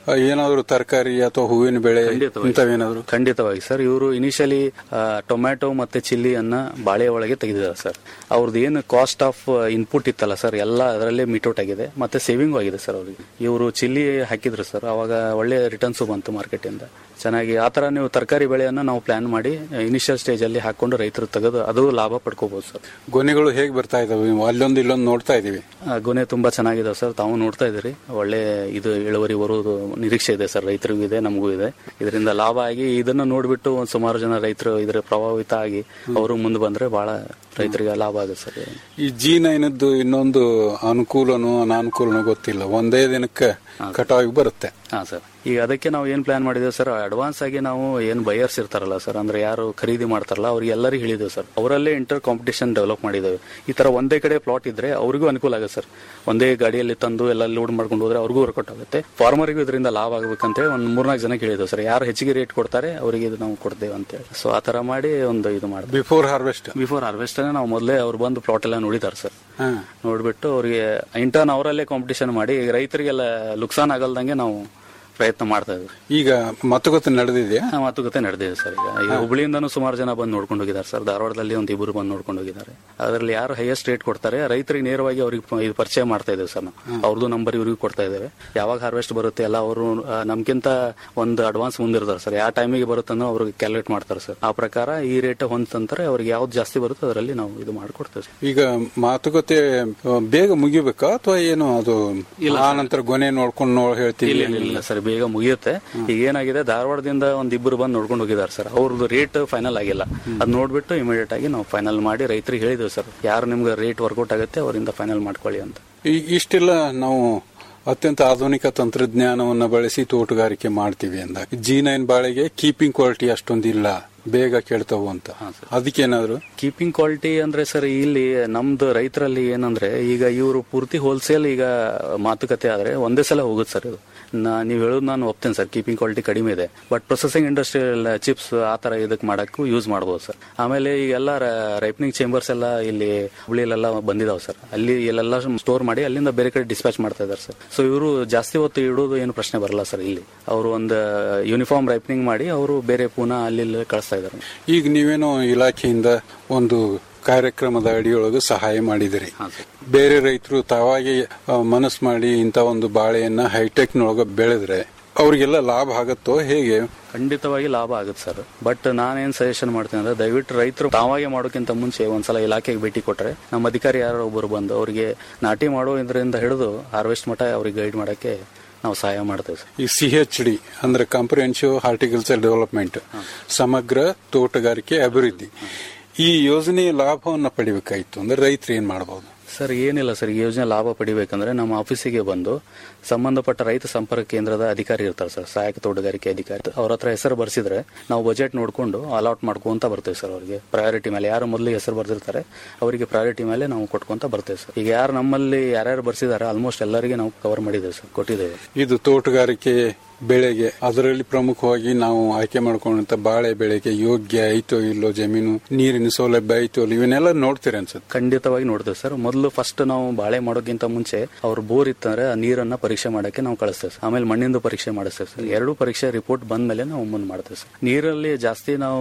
ಆ, ಏನಾದ್ರು ತರಕಾರಿ ಅಥವಾ ಹೂವಿನ ಬೆಳೆ ಇಂಥವೇನಾದ್ರು ಖಂಡಿತವಾಗಿ ಸರ್ ಇವರು ಇನಿಷಿಯಲಿ ಟೊಮ್ಯಾಟೊ ಮತ್ತೆ ಚಿಲ್ಲಿಯನ್ನ ಬಾಳೆ ಒಳಗೆ ತೆಗೆದಿದ್ದಾರೆ ಸರ್ ಅವ್ರದ್ದು ಏನು ಕಾಸ್ಟ್ ಆಫ್ ಇನ್ಪುಟ್ ಇತ್ತಲ್ಲ ಸರ್ ಎಲ್ಲ ಅದರಲ್ಲೇ ಮೀಟೌಟ್ ಆಗಿದೆ ಮತ್ತೆ ಸೇವಿಂಗ್ ಆಗಿದೆ ಸರ್ ಅವರಿಗೆ ಇವರು ಚಿಲ್ಲಿ ಹಾಕಿದ್ರು ಸರ್ ಅವಾಗ ಒಳ್ಳೆ ರಿಟರ್ನ್ಸ್ ಬಂತು ಮಾರ್ಕೆಟ್ ಇಂದ ಚೆನ್ನಾಗಿ ಆ ತರ ನೀವು ತರಕಾರಿ ಬೆಳೆಯನ್ನ ನಾವು ಪ್ಲಾನ್ ಮಾಡಿ ಇನಿಷಿಯಲ್ ಸ್ಟೇಜ್ ಅಲ್ಲಿ ಹಾಕೊಂಡು ರೈತರು ತೆಗೆದು ಅದು ಲಾಭ ಪಡ್ಕೋಬಹುದು ಸರ್ ಗೊನೆಗಳು ಹೇಗೆ ಬರ್ತಾ ಇದಾವೆ ನೀವು ಅಲ್ಲೊಂದು ಇಲ್ಲೊಂದು ನೋಡ್ತಾ ಇದೀವಿ ಆ, ಗೊನೆ ತುಂಬಾ ಚೆನ್ನಾಗಿದಾವೆ ಸರ್ ತಾವು ನೋಡ್ತಾ ಇದ್ದೀರಿ ಒಳ್ಳೆ ಇದು ಇಳುವರಿ ಬರುವುದು ನಿರೀಕ್ಷೆ ಇದೆ ಸರ್ ರೈತರಿಗೂ ಇದೆ ನಮಗೂ ಇದೆ ಇದರಿಂದ ಲಾಭ ಆಗಿ ಇದನ್ನ ನೋಡ್ಬಿಟ್ಟು ಒಂದ್ ಸುಮಾರು ಜನ ರೈತರು ಇದರ ಪ್ರಭಾವಿತ ಆಗಿ ಅವರು ಮುಂದೆ ಬಂದ್ರೆ ಬಹಳ ರೈತರಿಗೆ ಲಾಭ ಆಗುತ್ತೆ ಸರ್ ಈ ಜಿ ನೈನದ್ದು ಇನ್ನೊಂದು ಅನುಕೂಲನೋ ಅನಾನುಕೂಲನೋ ಗೊತ್ತಿಲ್ಲ ಒಂದೇ ದಿನಕ್ಕೆ ಕಟಾವಿಗೆ ಬರುತ್ತೆ ಹಾ ಸರ್ ಈಗ ಅದಕ್ಕೆ ನಾವು ಏನ್ ಪ್ಲಾನ್ ಮಾಡಿದ್ದೇವೆ ಸರ್ ಅಡ್ವಾನ್ಸ್ ಆಗಿ ನಾವು ಏನ್ ಬಯರ್ಸ್ ಇರ್ತಾರಲ್ಲ ಸರ್ ಅಂದ್ರೆ ಯಾರು ಖರೀದಿ ಮಾಡ್ತಾರಲ್ಲ ಅವ್ರಿಗೆ ಎಲ್ಲರಿಗೂ ಹೇಳಿದ್ದೇವೆ ಸರ್ ಅವರಲ್ಲೇ ಇಂಟರ್ ಕಾಂಪಿಟೇಷನ್ ಡೆವಲಪ್ ಮಾಡಿದ್ದೇವೆ ಈ ತರ ಒಂದೇ ಕಡೆ ಪ್ಲಾಟ್ ಇದ್ರೆ ಅವ್ರಿಗೂ ಅನುಕೂಲ ಆಗುತ್ತೆ ಸರ್ ಒಂದೇ ಗಾಡಿಯಲ್ಲಿ ತಂದು ಎಲ್ಲ ಲೋಡ್ ಮಾಡ್ಕೊಂಡು ಹೋದ್ರೆ ಅವ್ರಿಗೂ ವರ್ಕೌಟ್ ಆಗುತ್ತೆ ಫಾರ್ಮರಿಗೂ ಇದರಿಂದ ಲಾಭ ಆಗಬೇಕಂತ ಒಂದ್ ಮೂರ್ನಾಲ್ಕು ಜನಕ್ಕೆ ಹೇಳಿದ್ದೇವೆ ಸರ್ ಯಾರು ಹೆಚ್ಚಿಗೆ ರೇಟ್ ಕೊಡ್ತಾರೆ ಅವರಿಗೆ ಇದು ನಾವು ಕೊಡ್ತೇವೆ ಅಂತ ಹೇಳಿ ಸೊ ಆ ತರ ಮಾಡಿ ಒಂದು ಇದು ಮಾಡಿದ್ವಿ ಬಿಫೋರ್ ಹಾರ್ವೆಸ್ಟ್ ಬಿಫೋರ್ ಹಾರ್ವೆಸ್ಟ್ ನಾವು ಮೊದಲೇ ಅವ್ರು ಬಂದು ಪ್ಲಾಟ್ ಎಲ್ಲ ನೋಡಿದ್ದಾರೆ ಸರ್ ನೋಡ್ಬಿಟ್ಟು ಅವ್ರಿಗೆ ಇಂಟರ್ನ್ ಅವರಲ್ಲೇ ಕಾಂಪಿಟೇಷನ್ ಮಾಡಿ ಈಗ ರೈತರಿಗೆಲ್ಲ ಲುಕ್ಸಾನ್ ಆಗಲ್ದಂಗೆ ನಾವು ಪ್ರಯತ್ನ ಮಾಡ್ತಾ ಇದ್ವಿ ಈಗ ಮಾತುಕತೆ ನಡೆದಿದೆಯಾ ಆ ಮಾತುಕತೆ ನಡೆದಿದೆ ಸರ್ ಈಗ ಈಗ ಹುಬ್ಳಿಯಿಂದನೂ ಸುಮಾರು ಜನ ಬಂದು ನೋಡ್ಕೊಂಡು ಹೋಗಿದ್ದಾರೆ ಸರ್ ಧಾರವಾಡದಲ್ಲಿ ಒಂದು ಇಬ್ಬರು ಬಂದು ನೋಡ್ಕೊಂಡು ಹೋಗಿದ್ದಾರೆ ಅದರಲ್ಲಿ ಯಾರು ಹೈಯೆಸ್ಟ್ ರೇಟ್ ಕೊಡ್ತಾರೆ ರೈತರಿಗೆ ನೇರವಾಗಿ ಅವ್ರಿಗೆ ಪ- ಇದು ಪರಿಚಯ ಮಾಡ್ತಾ ಇದ್ದೇವೆ ಸರ್ ನಾವು ಅವ್ರದ್ದು ನಂಬರ್ ಇವ್ರಿಗೂ ಕೊಡ್ತಾ ಇದ್ದೇವೆ ಯಾವಾಗ ಹಾರ್ವೆಸ್ಟ್ ಬರುತ್ತೆ ಎಲ್ಲ ಅವರು ನಮ್ಗಿಂತ ಒಂದು ಅಡ್ವಾನ್ಸ್ ಮುಂದಿರ್ತಾರೆ ಸರ್ ಯಾವ ಟೈಮಿಗೆ ಬರುತ್ತೆ ಅನ್ನೋ ಅವ್ರಿಗೆ ಕ್ಯಾಲ್ಕುಲೇಟ್ ಮಾಡ್ತಾರೆ ಸರ್ ಆ ಪ್ರಕಾರ ಈ ರೇಟ್ ಹೊಂದಂತಾರೆ ಅವ್ರಿಗೆ ಯಾವ್ದು ಜಾಸ್ತಿ ಬರುತ್ತೆ ಅದರಲ್ಲಿ ನಾವು ಇದು ಮಾಡ್ಕೊಡ್ತೇವೆ ಸರ್ ಈಗ ಮಾತುಕತೆ ಆ, ಬೇಗ ಮುಗಿಬೇಕಾ ಅಥವಾ ಏನು ಅದು ಆ ನಂತರ ಗೊನೆ ನೋಡ್ಕೊಂಡು ನೋ ಹೇಳ್ತೀವಿ ಇಲ್ಲ ಇಲ್ಲ, ಇಲ್ಲ ಸರ್ ಬೇಗ ಮುಗಿಯುತ್ತೆ ಈಗ ಏನಾಗಿದೆ ಧಾರವಾಡದಿಂದ ಒಂದ್ ಇಬ್ಬರು ಬಂದು ನೋಡ್ಕೊಂಡು ಹೋಗಿದ್ದಾರೆ ಸರ್ ಅವ್ರದ್ದು ರೇಟ್ ಫೈನಲ್ ಆಗಿಲ್ಲ ಅದ್ ನೋಡ್ಬಿಟ್ಟು ಇಮಿಡಿಯೇಟ್ ಆಗಿ ನಾವು ಫೈನಲ್ ಮಾಡಿ ರೈತರಿಗೆ ಹೇಳಿದ್ವಿ ಸರ್ ಯಾರು ನಿಮ್ಗೆ ರೇಟ್ ವರ್ಕೌಟ್ ಆಗುತ್ತೆ ಅವರಿಂದ ಫೈನಲ್ ಮಾಡ್ಕೊಳ್ಳಿ ಅಂತ ಈ- ಇಷ್ಟೆಲ್ಲ ನಾವು ಅತ್ಯಂತ ಆಧುನಿಕ ತಂತ್ರಜ್ಞಾನವನ್ನ ಬಳಸಿ ತೋಟಗಾರಿಕೆ ಮಾಡ್ತೀವಿ ಅಂದ ಜಿ ನೈನ್ ಬಾಳೆಗೆ ಕೀಪಿಂಗ್ ಕ್ವಾಲಿಟಿ ಅಷ್ಟೊಂದಿಲ್ಲ ಬೇಗ ಕೆಡ್ತಾವು ಅಂತ ಅದಕ್ಕೇನಾದ್ರು ಕೀಪಿಂಗ್ ಕ್ವಾಲಿಟಿ ಅಂದ್ರೆ ಸರ್ ಇಲ್ಲಿ ನಮ್ದು ರೈತರಲ್ಲಿ ಏನಂದ್ರೆ ಈಗ ಇವರು ಪೂರ್ತಿ ಹೋಲ್ಸೇಲ್ ಈಗ ಮಾತುಕತೆ ಆದ್ರೆ ಒಂದೇ ಸಲ ಹೋಗುತ್ತೆ ಸರ್ ಇದು ನಾ- ನೀವ್ ಹೇಳೋದು ನಾನು ಒಪ್ತೇನೆ ಸರ್ ಕೀಪಿಂಗ್ ಕ್ವಾಲಿಟಿ ಕಡಿಮೆ ಇದೆ ಬಟ್ ಪ್ರೊಸೆಸಿಂಗ್ ಇಂಡಸ್ಟ್ರಿಯಲ್ ಚಿಪ್ಸ್ ಆ ತರ ಇದಕ್ಕೆ ಮಾಡಕ್ಕೂ ಯೂಸ್ ಮಾಡಬಹುದು ಸರ್ ಆಮೇಲೆ ಈಗೆಲ್ಲ ರೈಪನಿಂಗ್ ಚೇಂಬರ್ಸ್ ಎಲ್ಲ ಇಲ್ಲಿ ಹುಬ್ಳಿಲೆಲ್ಲ ಬಂದಿದಾವೆ ಸರ್ ಅಲ್ಲಿ ಇಲ್ಲೆಲ್ಲ ಸ್ಟೋರ್ ಮಾಡಿ ಅಲ್ಲಿಂದ ಬೇರೆ ಕಡೆ ಡಿಸ್ಪ್ಯಾಚ್ ಮಾಡ್ತಾ ಇದಾರೆ ಸರ್ ಸೊ ಇವರು ಜಾಸ್ತಿ ಹೊತ್ತು ಇಡೋದು ಏನು ಪ್ರಶ್ನೆ ಬರಲ್ಲ ಸರ್ ಇಲ್ಲಿ ಅವರು ಒಂದು ಯೂನಿಫಾರ್ಮ್ ರೈಪನಿಂಗ್ ಮಾಡಿ ಅವರು ಬೇರೆ ಪೂನಾ ಅಲ್ಲಿ ಇಲ್ಲಿ ಕಳಿಸ್ತಾ ಇದಾರೆ ಈಗ ನೀವೇನೋ ಇಲಾಖೆಯಿಂದ ಒಂದು ಕಾರ್ಯಕ್ರಮದ ಅಡಿಯೊಳಗೆ ಸಹಾಯ ಮಾಡಿದಿರಿ ಬೇರೆ ರೈತರು ತಾವಾಗಿ ಮನಸ್ಸು ಮಾಡಿ ಇಂಥ ಒಂದು ಬಾಳೆಯನ್ನ ಹೈಟೆಕ್ನೊಳಗೆ ಬೆಳೆದ್ರೆ ಅವ್ರಿಗೆಲ್ಲ ಲಾಭ ಆಗತ್ತೋ ಹೇಗೆ ಖಂಡಿತವಾಗಿ ಲಾಭ ಆಗುತ್ತೆ ಸರ್ ಬಟ್ ನಾನೇನ್ ಸಜೆಷನ್ ಮಾಡ್ತೀನಿ ಅಂದ್ರೆ ದಯವಿಟ್ಟು ರೈತರು ತಾವಾಗೆ ಮಾಡೋಕ್ಕಿಂತ ಮುಂಚೆ ಒಂದ್ಸಲ ಇಲಾಖೆಗೆ ಭೇಟಿ ಕೊಟ್ರೆ ನಮ್ಮ ಅಧಿಕಾರಿ ಯಾರೋ ಒಬ್ಬರು ಬಂದು ಅವರಿಗೆ ನಾಟಿ ಮಾಡೋ ಇದರಿಂದ ಹಿಡಿದು ಹಾರ್ವೆಸ್ಟ್ ಮಟ್ಟ ಅವ್ರಿಗೆ ಗೈಡ್ ಮಾಡಕ್ಕೆ ನಾವು ಸಹಾಯ ಮಾಡ್ತೇವೆ ಸರ್ ಈ ಸಿ ಎಚ್ ಡಿ ಅಂದ್ರೆ ಕಾಂಪ್ರಿಹೆನ್ಸಿವ್ ಹಾರ್ಟಿಕಲ್ಚರ್ ಡೆವಲಪ್ಮೆಂಟ್ ಸಮಗ್ರ ತೋಟಗಾರಿಕೆ ಅಭಿವೃದ್ಧಿ ಈ ಯೋಜನೆಯ ಲಾಭವನ್ನ ಪಡಿಬೇಕಾಯ್ತು ಅಂದ್ರೆ ರೈತರು ಏನ್ ಮಾಡಬಹುದು ಸರ್ ಏನಿಲ್ಲ ಸರ್ ಈ ಯೋಜನೆ ಲಾಭ ಪಡಿಬೇಕಂದ್ರೆ ನಮ್ಮ ಆಫೀಸಿಗೆ ಬಂದು ಸಂಬಂಧಪಟ್ಟ ರೈತ ಸಂಪರ್ಕ ಕೇಂದ್ರದ ಅಧಿಕಾರಿ ಇರ್ತಾರೆ ಸರ್ ಸಹಾಯಕ ತೋಟಗಾರಿಕೆ ಅಧಿಕಾರಿ ಅವ್ರ ಹತ್ರ ಹೆಸರು ಬರ್ಸಿದ್ರೆ ನಾವು ಬಜೆಟ್ ನೋಡ್ಕೊಂಡು ಅಲಾಟ್ ಮಾಡ್ಕೊಂತ ಬರ್ತೇವೆ ಸರ್ ಅವರಿಗೆ ಪ್ರಯಾರಿಟಿ ಮೇಲೆ ಯಾರು ಮೊದಲು ಹೆಸರು ಬರ್ದಿರ್ತಾರೆ ಅವರಿಗೆ ಪ್ರಯಾರಿಟಿ ಮೇಲೆ ನಾವು ಕೊಟ್ಕೊಂತ ಬರ್ತೇವೆ ಸರ್ ಈಗ ಯಾರು ನಮ್ಮಲ್ಲಿ ಯಾರ್ಯಾರು ಬರ್ಸಿದ್ದಾರೆ ಆಲ್ಮೋಸ್ಟ್ ಎಲ್ಲರಿಗೆ ನಾವು ಕವರ್ ಮಾಡಿದ್ದೇವೆ ಸರ್ ಕೊಟ್ಟಿದ್ದೇವೆ ಇದು ತೋಟಗಾರಿಕೆ ಬೆಳೆಗೆ ಅದರಲ್ಲಿ ಪ್ರಮುಖವಾಗಿ ನಾವು ಆಯ್ಕೆ ಮಾಡ್ಕೊಂಡಂತ ಬಾಳೆ ಬೆಳೆಗೆ ಯೋಗ್ಯ ಐತೋ ಇಲ್ಲೋ ಜಮೀನು ನೀರಿನ ಸೌಲಭ್ಯ ಐತೋ ಇಲ್ಲ ಇವನ್ನೆಲ್ಲ ನೋಡ್ತೀರಿ ಅನ್ಸುತ್ತೆ ಖಂಡಿತವಾಗಿ ನೋಡ್ತೇವೆ ಸರ್ ಮೊದಲು ಫಸ್ಟ್ ನಾವು ಬಾಳೆ ಮಾಡೋಕ್ಕಿಂತ ಮುಂಚೆ ಅವ್ರ ಬೋರ್ ಇತ್ತಂದ್ರೆ ಆ ನೀರನ್ನ ಪರೀಕ್ಷೆ ಮಾಡಕ್ಕೆ ನಾವು ಕಳಿಸ್ತೇವೆ ಸರ್ ಆಮೇಲೆ ಮಣ್ಣಿಂದು ಪರೀಕ್ಷೆ ಮಾಡಿಸ್ತೇವೆ ಸರ್ ಎರಡು ಪರೀಕ್ಷೆ ರಿಪೋರ್ಟ್ ಬಂದ ಮೇಲೆ ನಾವು ಮುಂದೆ ಮಾಡ್ತೇವೆ ಸರ್ ನೀರಲ್ಲಿ ಜಾಸ್ತಿ ನಾವು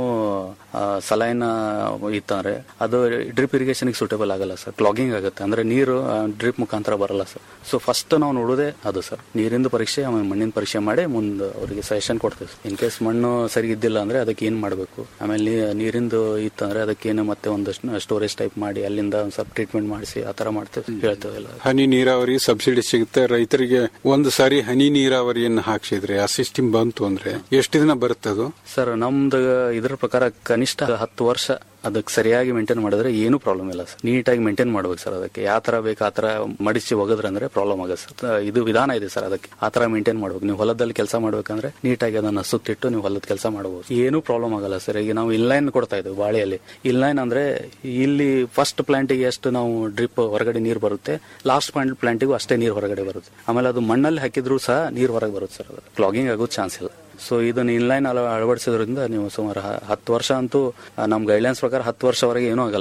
ಸಲೈನ್ ಇತ್ತಂದ್ರೆ ಅದು ಡ್ರಿಪ್ ಇರಿಗೇಷನ್ ಸೂಟೇಬಲ್ ಆಗಲ್ಲ ಸರ್ ಕ್ಲಾಗಿಂಗ್ ಆಗುತ್ತೆ ಅಂದ್ರೆ ನೀರು ಡ್ರಿಪ್ ಮುಖಾಂತರ ಬರಲ್ಲ ಸರ್ ಸೊ ಫಸ್ಟ್ ನಾವು ನೋಡೋದೇ ಅದು ಸರ್ ನೀರಿಂದು ಪರೀಕ್ಷೆ ಆಮೇಲೆ ಮಣ್ಣಿನ ಪರೀಕ್ಷೆ ಮಾಡಿ ಮುಂದೆ ಅವರಿಗೆ ಸಜೆಷನ್ ಕೊಡ್ತೇವೆ ಇನ್ ಕೇಸ್ ಮಣ್ಣು ಸರಿ ಇದ್ದಿಲ್ಲ ಅಂದ್ರೆ ಅದಕ್ಕೆ ಏನ್ ಮಾಡಬೇಕು ಆಮೇಲೆ ನೀ- ನೀರಿಂದು ಇತ್ತಂದ್ರೆ ಅದಕ್ಕೇನು ಮತ್ತೆ ಒಂದು ಸ್ಟೋರೇಜ್ ಟೈಪ್ ಮಾಡಿ ಅಲ್ಲಿಂದ ಒಂದು ಸ್ವಲ್ಪ ಟ್ರೀಟ್ಮೆಂಟ್ ಮಾಡಿಸಿ ಆ ತರ ಮಾಡ್ತೇವೆ ಹೇಳ್ತೇವೆ ಎಲ್ಲ ಹನಿ ನೀರಾವರಿ ಸಬ್ಸಿಡಿ ಸಿಗುತ್ತೆ ರೈತರಿಗೆ ಒಂದು ಸಾರಿ ಹನಿ ನೀರಾವರಿಯನ್ನು ಹಾಕ್ಸಿದ್ರೆ ಆ ಸಿಸ್ಟಮ್ ಬಂತು ಅಂದ್ರೆ ಎಷ್ಟು ದಿನ ಬರುತ್ತದು ಸರ್ ನಮ್ದು ಇದ್ರ ಪ್ರಕಾರ ಕನಿಷ್ಠ ಹತ್ತು ವರ್ಷ ಅದಕ್ಕೆ ಸರಿಯಾಗಿ ಮೇಂಟೈನ್ ಮಾಡಿದ್ರೆ ಏನು ಪ್ರಾಬ್ಲಮ್ ಇಲ್ಲ ಸರ್ ನೀಟಾಗಿ ಮೇಂಟೈನ್ ಮಾಡ್ಬೇಕು ಸರ್ ಅದಕ್ಕೆ ಯಾವ ತರ ಬೇಕು ಆ ತರ ಮಡಿಸಿ ಒಗದ್ರೆ ಅಂದ್ರೆ ಪ್ರಾಬ್ಲಮ್ ಆಗುತ್ತೆ ಸರ್ ಇದು ವಿಧಾನ ಇದೆ ಸರ್ ಅದಕ್ಕೆ ಆ ತರ ಮೇಂಟೈನ್ ಮಾಡ್ಬೇಕು ನೀವು ಹೊಲದಲ್ಲಿ ಕೆಲಸ ಮಾಡ್ಬೇಕಂದ್ರೆ ನೀಟಾಗಿ ಅದನ್ನ ಸುತ್ತಿಟ್ಟು ನೀವು ಹೊಲದ ಕೆಲಸ ಮಾಡಬಹುದು ಏನು ಪ್ರಾಬ್ಲಮ್ ಆಗಲ್ಲ ಸರ್ ಈಗ ನಾವು ಇನ್ಲೈನ್ ಕೊಡ್ತಾ ಇದ್ದೇವೆ ಬಾಳೆಯಲ್ಲಿ ಇನ್ಲೈನ್ ಅಂದ್ರೆ ಇಲ್ಲಿ ಫಸ್ಟ್ ಪ್ಲಾಂಟಿಗೆ ಎಷ್ಟು ನಾವು ಡ್ರಿಪ್ ಹೊರಗಡೆ ನೀರು ಬರುತ್ತೆ ಲಾಸ್ಟ್ ಪಾಯಿಂಟ್ ಪ್ಲಾಂಟಿಗೂ ಅಷ್ಟೇ ನೀರು ಹೊರಗಡೆ ಬರುತ್ತೆ ಆಮೇಲೆ ಅದು ಮಣ್ಣಲ್ಲಿ ಹಾಕಿದ್ರು ಸಹ ನೀರು ಹೊರಗೆ ಬರುತ್ತೆ ಸರ್ ಕ್ಲಾಗಿಂಗ್ ಆಗೋದು ಚಾನ್ಸ್ ಇಲ್ಲ ಸೊ ಇದನ್ನ ಇನ್ಲೈನ್ ಅಳ ಅಳವಡಿಸೋದ್ರಿಂದ ನೀವು ಸುಮಾರು ಹ- ಹತ್ತು ವರ್ಷ ಅಂತೂ ಆ, ನಮ್ ಗೈಡ್ಲೈನ್ಸ್ ಪ್ರಕಾರ ಹತ್ತು ವರ್ಷವರೆಗೆ ಏನೂ ಆಗಲ್ಲ ಸರ್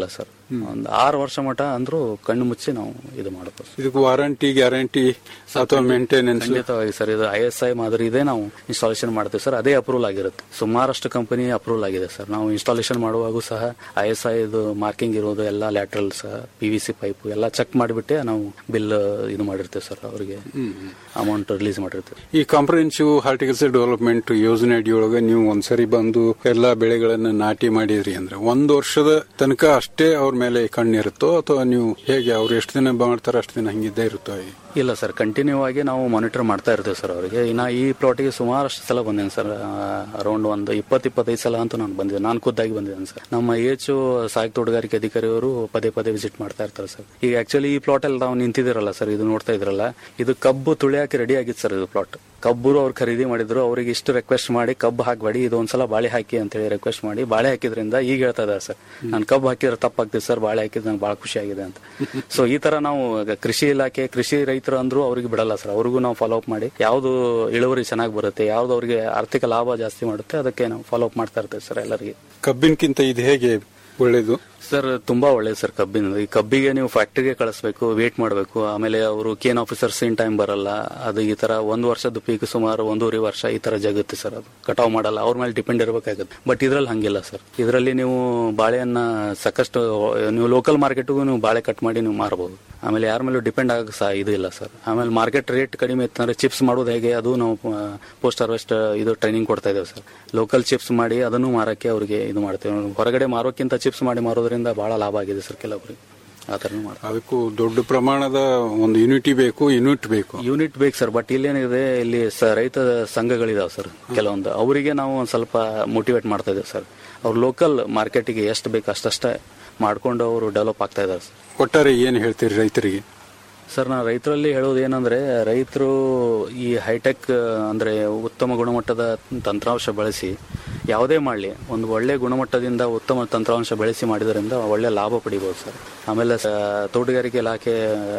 ಒಂದು ಆರು ವರ್ಷ ಮಟ ಅಂದ್ರೂ ಕಣ್ಣು ಮುಚ್ಚಿ ನಾವು ಇದು ಮಾಡಬಹುದು ಇದಕ್ಕೆ ವಾರಂಟಿ ಗ್ಯಾರಂಟಿ ಅಥವಾ ಮೇಂಟೆನೆನ್ಸ್ ಖಂಡಿತವಾಗಿ ಸರ್ ಇದು ಐ ಎಸ್ ಐ ಮಾದರಿ ಇದೆ ನಾವು ಇನ್ಸ್ಟಾಲೇಷನ್ ಮಾಡ್ತೀವಿ ಸರ್ ಅದೇ ಅಪ್ರೂವಲ್ ಆಗಿರುತ್ತೆ ಸುಮಾರಷ್ಟು ಕಂಪನಿ ಅಪ್ರೂವಲ್ ಆಗಿದೆ ಸರ್ ನಾವು ಇನ್ಸ್ಟಾಲೇಷನ್ ಮಾಡುವಾಗೂ ಸಹ ಐ ಎಸ್ ಐ ಇದು ಮಾರ್ಕಿಂಗ್ ಇರೋದು ಎಲ್ಲ laterals P V C pipe ಎಲ್ಲ ಚೆಕ್ ಮಾಡಿಬಿಟ್ಟೆ ನಾವು ಬಿಲ್ ಇದು ಮಾಡಿರ್ತೇವೆ ಸರ್ ಅವರಿಗೆ ಅಮೌಂಟ್ ರಿಲೀಸ್ ಮಾಡಿರ್ತೇವೆ ಈ ಕಾಂಪ್ರಹೆನ್ಸಿವ್ ಹಾರ್ಟಿಕಲ್ಚರ್ ಡೆವಲಪ್ಮೆಂಟ್ ಯೋಜನೆ ಅಡಿಯೊಳಗೆ ನೀವು ಒಂದ್ಸರಿ ಬಂದು ಎಲ್ಲಾ ಬೆಳೆಗಳನ್ನ ನಾಟಿ ಮಾಡಿದ್ರಿ ಅಂದ್ರೆ ಒಂದು ವರ್ಷದ ತನಕ ಅಷ್ಟೇ ಅವ್ರ ಮೇಲೆ ಕಣ್ಣಿರುತ್ತೋ ಅಥವಾ ನೀವು ಹೇಗೆ ಅವ್ರು ಎಷ್ಟು ದಿನ ಮಾಡ್ತಾರೋ ಅಷ್ಟು ದಿನ ಹಂಗಿದ್ದೇ ಇರುತ್ತೋ ಇಲ್ಲ ಸರ್ ಕಂಟಿನ್ಯೂ ಆಗಿ ನಾವು ಮಾನಿಟರ್ ಮಾಡ್ತಾ ಇರ್ತೇವೆ ಸರ್ ಅವರಿಗೆ ಇನ್ನ ಈ ಪ್ಲಾಟಿಗೆ ಸುಮಾರಷ್ಟು ಸಲ ಬಂದೇನೆ ಸರ್ ಅರೌಂಡ್ ಒಂದು ಇಪ್ಪತ್ತು ಇಪ್ಪತ್ತೈದು ಸಲ ಅಂತೂ ನಾನು ಬಂದಿದ್ದೆ ನಾನು ಖುದ್ದಾಗಿ ಬಂದಿದ್ದೇನೆ ಸರ್ ನಮ್ಮ ಏಚು ಸಹಾಯಕ ತೋಟಗಾರಿಕೆ ಅಧಿಕಾರಿಯವರು ಪದೇ ಪದೇ ವಿಸಿಟ್ ಮಾಡ್ತಾ ಇರ್ತಾರೆ ಸರ್ ಈಗ ಆಕ್ಚುಲಿ ಈ ಪ್ಲಾಟ್ ಅಲ್ಲಿ ನಾವು ನಿಂತಿದ್ದೀರಲ್ಲ ಸರ್ ಇದು ನೋಡ್ತಾ ಇದ್ರಲ್ಲ ಇದು ಕಬ್ಬು ತುಳಿಯಾಕೆ ರೆಡಿ ಆಗಿತ್ತು ಸರ್ ಇದು ಪ್ಲಾಟ್ ಕಬ್ಬು ಅವ್ರು ಖರೀದಿ ಮಾಡಿದ್ರು ಅವರಿಗೆ ಇಷ್ಟು ರಿಕ್ವೆಸ್ಟ್ ಮಾಡಿ ಕಬ್ಬು ಹಾಕಬೇಡಿ ಇದು ಒಂದ್ಸಲ ಬಾಳೆ ಹಾಕಿ ಅಂತ ಹೇಳಿ ರಿಕ್ವೆಸ್ಟ್ ಮಾಡಿ ಬಾಳೆ ಹಾಕಿದ್ರಿಂದ ಈಗ ಹೇಳ್ತಾ ಇದ್ದಾರೆ ಸರ್ ನಾನು ಕಬ್ಬು ಹಾಕಿದ್ರೆ ತಪ್ಪಾಗ್ತಿದೆ ಸರ್ ಬಾಳೆ ಹಾಕಿದ್ರೆ ನಂಗೆ ಬಹಳ ಖುಷಿ ಆಗಿದೆ ಅಂತ ಸೊ ಈ ತರ ನಾವು ಕೃಷಿ ಇಲಾಖೆ ಕೃಷಿ ರೈತರು ಅಂದ್ರು ಅವ್ರಿಗೆ ಬಿಡಲ್ಲ ಸರ್ ಅವ್ರಿಗೂ ನಾವು ಫಾಲೋ ಅಪ್ ಮಾಡಿ ಯಾವ್ದು ಇಳುವರಿ ಚೆನ್ನಾಗಿ ಬರುತ್ತೆ ಯಾವ್ದು ಅವ್ರಿಗೆ ಆರ್ಥಿಕ ಲಾಭ ಜಾಸ್ತಿ ಮಾಡುತ್ತೆ ಅದಕ್ಕೆ ನಾವು ಫಾಲೋ ಅಪ್ ಮಾಡ್ತಾ ಇರ್ತೇವೆ ಸರ್ ಎಲ್ಲರಿಗೆ ಕಬ್ಬಿನಕ್ಕಿಂತ ಇದು ಹೇಗೆ ಒಳ್ಳೇದು ಸರ್ ತುಂಬಾ ಒಳ್ಳೇದು ಸರ್ ಕಬ್ಬಿನ ಈ ಕಬ್ಬಿಗೆ ನೀವು ಫ್ಯಾಕ್ಟರಿಗೆ ಕಳಿಸ್ಬೇಕು ವೇಟ್ ಮಾಡಬೇಕು ಆಮೇಲೆ ಅವರು ಕೇನ್ ಆಫೀಸರ್ಸ್ ಇನ್ ಟೈಮ್ ಬರಲ್ಲ ಅದು ಈ ತರ ಒಂದು ವರ್ಷದ ಪೀಕ್ ಸುಮಾರು ಒಂದೂವರೆ ವರ್ಷ ಈ ತರ ಜಗುತ್ತೆ ಸರ್ ಅದು ಕಟಾವ್ ಮಾಡಲ್ಲ ಅವ್ರ ಮೇಲೆ ಡಿಪೆಂಡ್ ಇರಬೇಕಾಗುತ್ತೆ ಬಟ್ ಇದ್ರಲ್ಲಿ ಹಂಗಿಲ್ಲ ಸರ್ ಇದರಲ್ಲಿ ನೀವು ಬಾಳೆಯನ್ನ ಸಾಕಷ್ಟು ನೀವು ಲೋಕಲ್ ಮಾರ್ಕೆಟ್ಗೂ ನೀವು ಬಾಳೆ ಕಟ್ ಮಾಡಿ ನೀವು ಮಾರಬಹುದು ಆಮೇಲೆ ಯಾರ ಮೇಲೂ ಡಿಪೆಂಡ್ ಆಗ ಸಹ ಇದು ಇಲ್ಲ ಸರ್ ಆಮೇಲೆ ಮಾರ್ಕೆಟ್ ರೇಟ್ ಕಡಿಮೆ ಇತ್ತಂದ್ರೆ ಚಿಪ್ಸ್ ಮಾಡೋದು ಹೇಗೆ ಅದು ನಾವು ಪೋಸ್ಟ್ ಹಾರ್ವೆಸ್ಟ್ ಇದು ಟ್ರೈನಿಂಗ್ ಕೊಡ್ತಾ ಇದ್ದೇವೆ ಸರ್ ಲೋಕಲ್ ಚಿಪ್ಸ್ ಮಾಡಿ ಅದನ್ನು ಮಾರಕ್ಕೆ ಅವರಿಗೆ ಇದು ಮಾಡ್ತೇವೆ ಹೊರಗಡೆ ಮಾರೋಕ್ಕಿಂತ ಚಿಪ್ಸ್ ಮಾಡಿ ಮಾರೋದ್ರಿಂದ ಬಹಳ ಲಾಭ ಆಗಿದೆ ಸರ್ ಕೆಲವರಿಗೆ ಆ ಥರನೂ ಮಾಡ್ತಾರೆ ಅದಕ್ಕೂ ದೊಡ್ಡ ಪ್ರಮಾಣದ ಒಂದು ಯೂನಿಟಿ ಬೇಕು ಯೂನಿಟ್ ಬೇಕು ಯೂನಿಟ್ ಬೇಕು ಸರ್ ಬಟ್ ಇಲ್ಲೇನಿದೆ ಇಲ್ಲಿ ಸ ರೈತ ಸಂಘಗಳಿದಾವೆ ಸರ್ ಕೆಲವೊಂದು ಅವರಿಗೆ ನಾವು ಒಂದು ಸ್ವಲ್ಪ ಮೋಟಿವೇಟ್ ಮಾಡ್ತಾ ಇದ್ದೇವೆ ಸರ್ ಅವ್ರು ಲೋಕಲ್ ಮಾರ್ಕೆಟಿಗೆ ಎಷ್ಟು ಬೇಕು ಅಷ್ಟಷ್ಟೇ ಮಾಡ್ಕೊಂಡು ಅವರು ಡೆವಲಪ್ ಆಗ್ತಾ ಇದ್ದಾರೆ ಸರ್ ಒಟ್ಟಾರೆ ಏನು ಹೇಳ್ತೀರಿ ರೈತರಿಗೆ ಸರ್ ನಾ ರೈತರಲ್ಲಿ ಹೇಳೋದು ಏನಂದ್ರೆ ರೈತರು ಈ ಹೈಟೆಕ್ ಅಂದ್ರೆ ಉತ್ತಮ ಗುಣಮಟ್ಟದ ತಂತ್ರಾಂಶ ಬಳಸಿ ಯಾವುದೇ ಮಾಡಲಿ ಒಂದು ಒಳ್ಳೆ ಗುಣಮಟ್ಟದಿಂದ ಉತ್ತಮ ತಂತ್ರಾಂಶ ಬೆಳೆಸಿ ಮಾಡಿದ್ರಿಂದ ಒಳ್ಳೆ ಲಾಭ ಪಡಿಬೋದು ಸರ್ ಆಮೇಲೆ ಸ- ತೋಟಗಾರಿಕೆ ಇಲಾಖೆ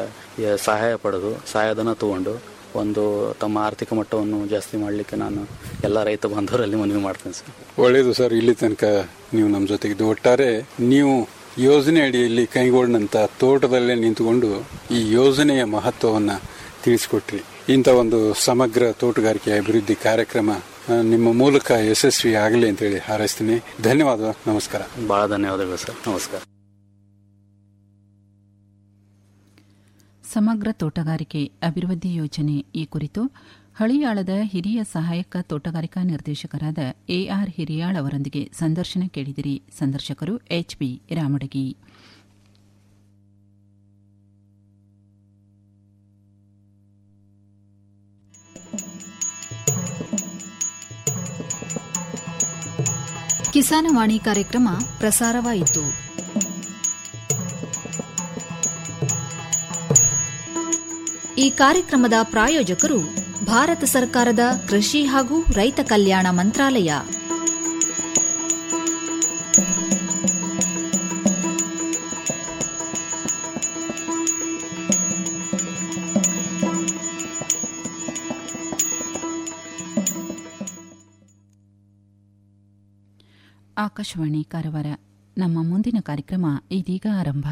ಆ, ಸಹಾಯ ಪಡೆದು ಸಹಾಯಧನ ತಗೊಂಡು ಒಂದು ತಮ್ಮ ಆರ್ಥಿಕ ಮಟ್ಟವನ್ನು ಜಾಸ್ತಿ ಮಾಡಲಿಕ್ಕೆ ನಾನು ಎಲ್ಲ ರೈತ ಬಾಂಧವರಲ್ಲಿ ಮನವಿ ಮಾಡ್ತೇನೆ ಸರ್ ಒಳ್ಳೇದು ಸರ್ ಇಲ್ಲಿ ತನಕ ನೀವು ನಮ್ಮ ಜೊತೆಗಿದ್ದು ಒಟ್ಟಾರೆ ನೀವು ಯೋಜನೆ ಅಡಿಯಲ್ಲಿ ಕೈಗೊಂಡಂತ ತೋಟದಲ್ಲೇ ನಿಂತುಕೊಂಡು ಈ ಯೋಜನೆಯ ಮಹತ್ವವನ್ನ ತಿಳಿಸಿಕೊಟ್ರಿ ಇಂಥ ಒಂದು ಸಮಗ್ರ ತೋಟಗಾರಿಕೆ ಅಭಿವೃದ್ಧಿ ಕಾರ್ಯಕ್ರಮ ಆ, ನಿಮ್ಮ ಮೂಲಕ ಯಶಸ್ವಿ ಆಗಲಿ ಅಂತೇಳಿ ಹಾರೈಸ್ತೀನಿ ಧನ್ಯವಾದ ನಮಸ್ಕಾರ ಬಹಳ ಧನ್ಯವಾದಗಳು ಸರ್ ನಮಸ್ಕಾರ ಸಮಗ್ರ ತೋಟಗಾರಿಕೆ ಅಭಿವೃದ್ಧಿ ಯೋಜನೆ ಈ ಕುರಿತು ಹಳಿಯಾಳದ ಹಿರಿಯ ಸಹಾಯಕ ತೋಟಗಾರಿಕಾ ನಿರ್ದೇಶಕರಾದ ಎಆರ್ ಹಿರಿಯಾಳ್ ಅವರೊಂದಿಗೆ ಸಂದರ್ಶನ ಕೇಳಿದಿರಿ ಸಂದರ್ಶಕರು ಎಚ್ಬಿ ರಾಮಡಗಿ ಕಿಸಾನವಾಣಿ ಕಾರ್ಯಕ್ರಮ ಪ್ರಸಾರವಾಯಿತು ಈ ಕಾರ್ಯಕ್ರಮದ ಪ್ರಾಯೋಜಕರು ಭಾರತ ಸರ್ಕಾರದ ಕೃಷಿ ಹಾಗೂ ರೈತ ಕಲ್ಯಾಣ ಮಂತ್ರಾಲಯ ಆಕಾಶವಾಣಿ ಕಾರವಾರ ನಮ್ಮ ಮುಂದಿನ ಕಾರ್ಯಕ್ರಮ ಇದೀಗ ಆರಂಭ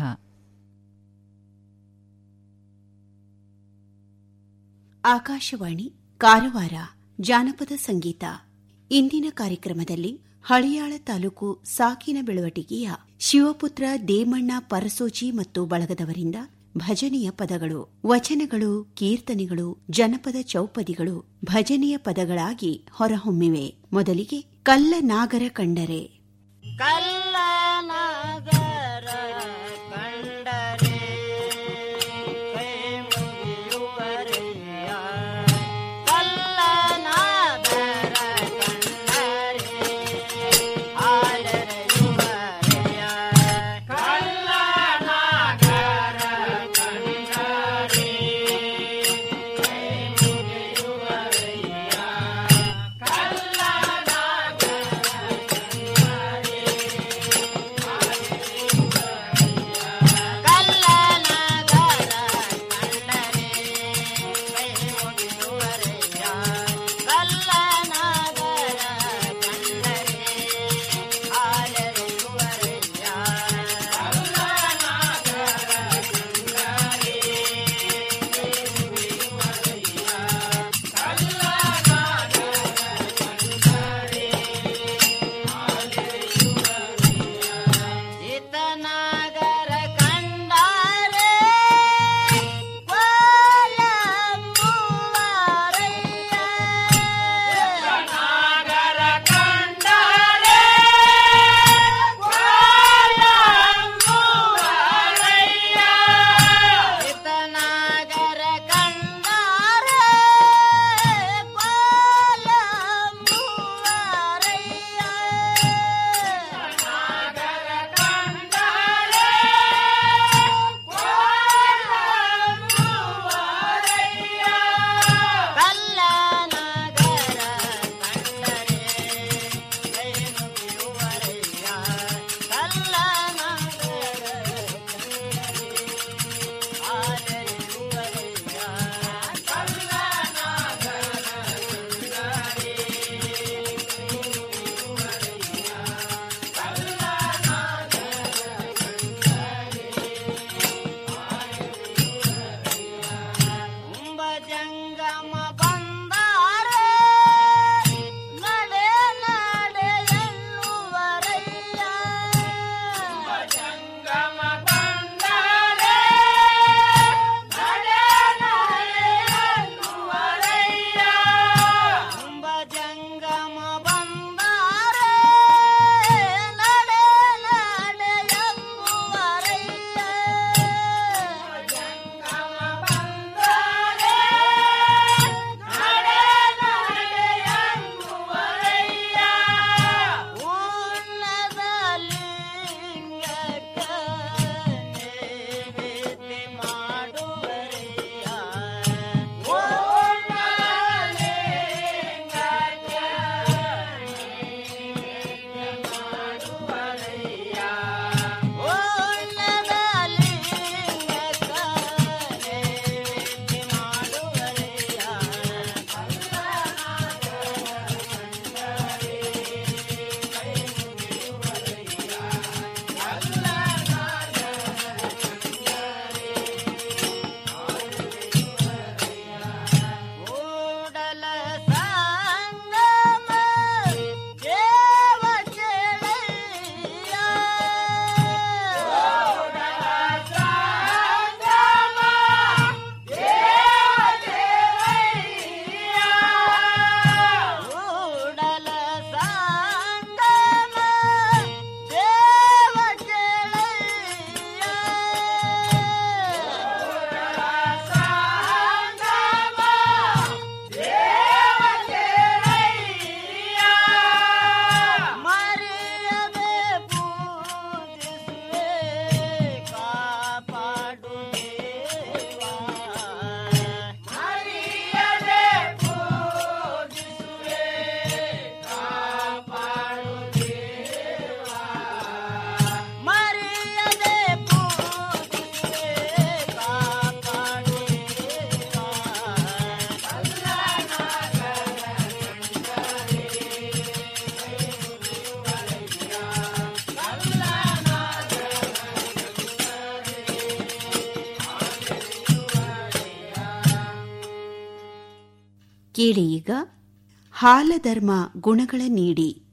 ಆಕಾಶವಾಣಿ ಕಾರವಾರ ಜಾನಪದ ಸಂಗೀತ ಇಂದಿನ ಕಾರ್ಯಕ್ರಮದಲ್ಲಿ ಹಳಿಯಾಳ ತಾಲೂಕು ಸಾಕಿನ ಬೆಳವಟಿಗೆಯ ಶಿವಪುತ್ರ ದೇಮಣ್ಣ ಪರಸೋಜಿ ಮತ್ತು ಬಳಗದವರಿಂದ ಭಜನೆಯ ಪದಗಳು ವಚನಗಳು ಕೀರ್ತನೆಗಳು ಜನಪದ ಚೌಪದಿಗಳು ಭಜನೆಯ ಪದಗಳಾಗಿ ಹೊರಹೊಮ್ಮಿವೆ ಮೊದಲಿಗೆ ಕಲ್ಲ ನಾಗರ ಕಂಡರೆ ಕಲ್ಲ ಕೇಳಿ ಈಗ ಹಾಲಧರ್ಮ ಗುಣಗಳ ನೀಡಿ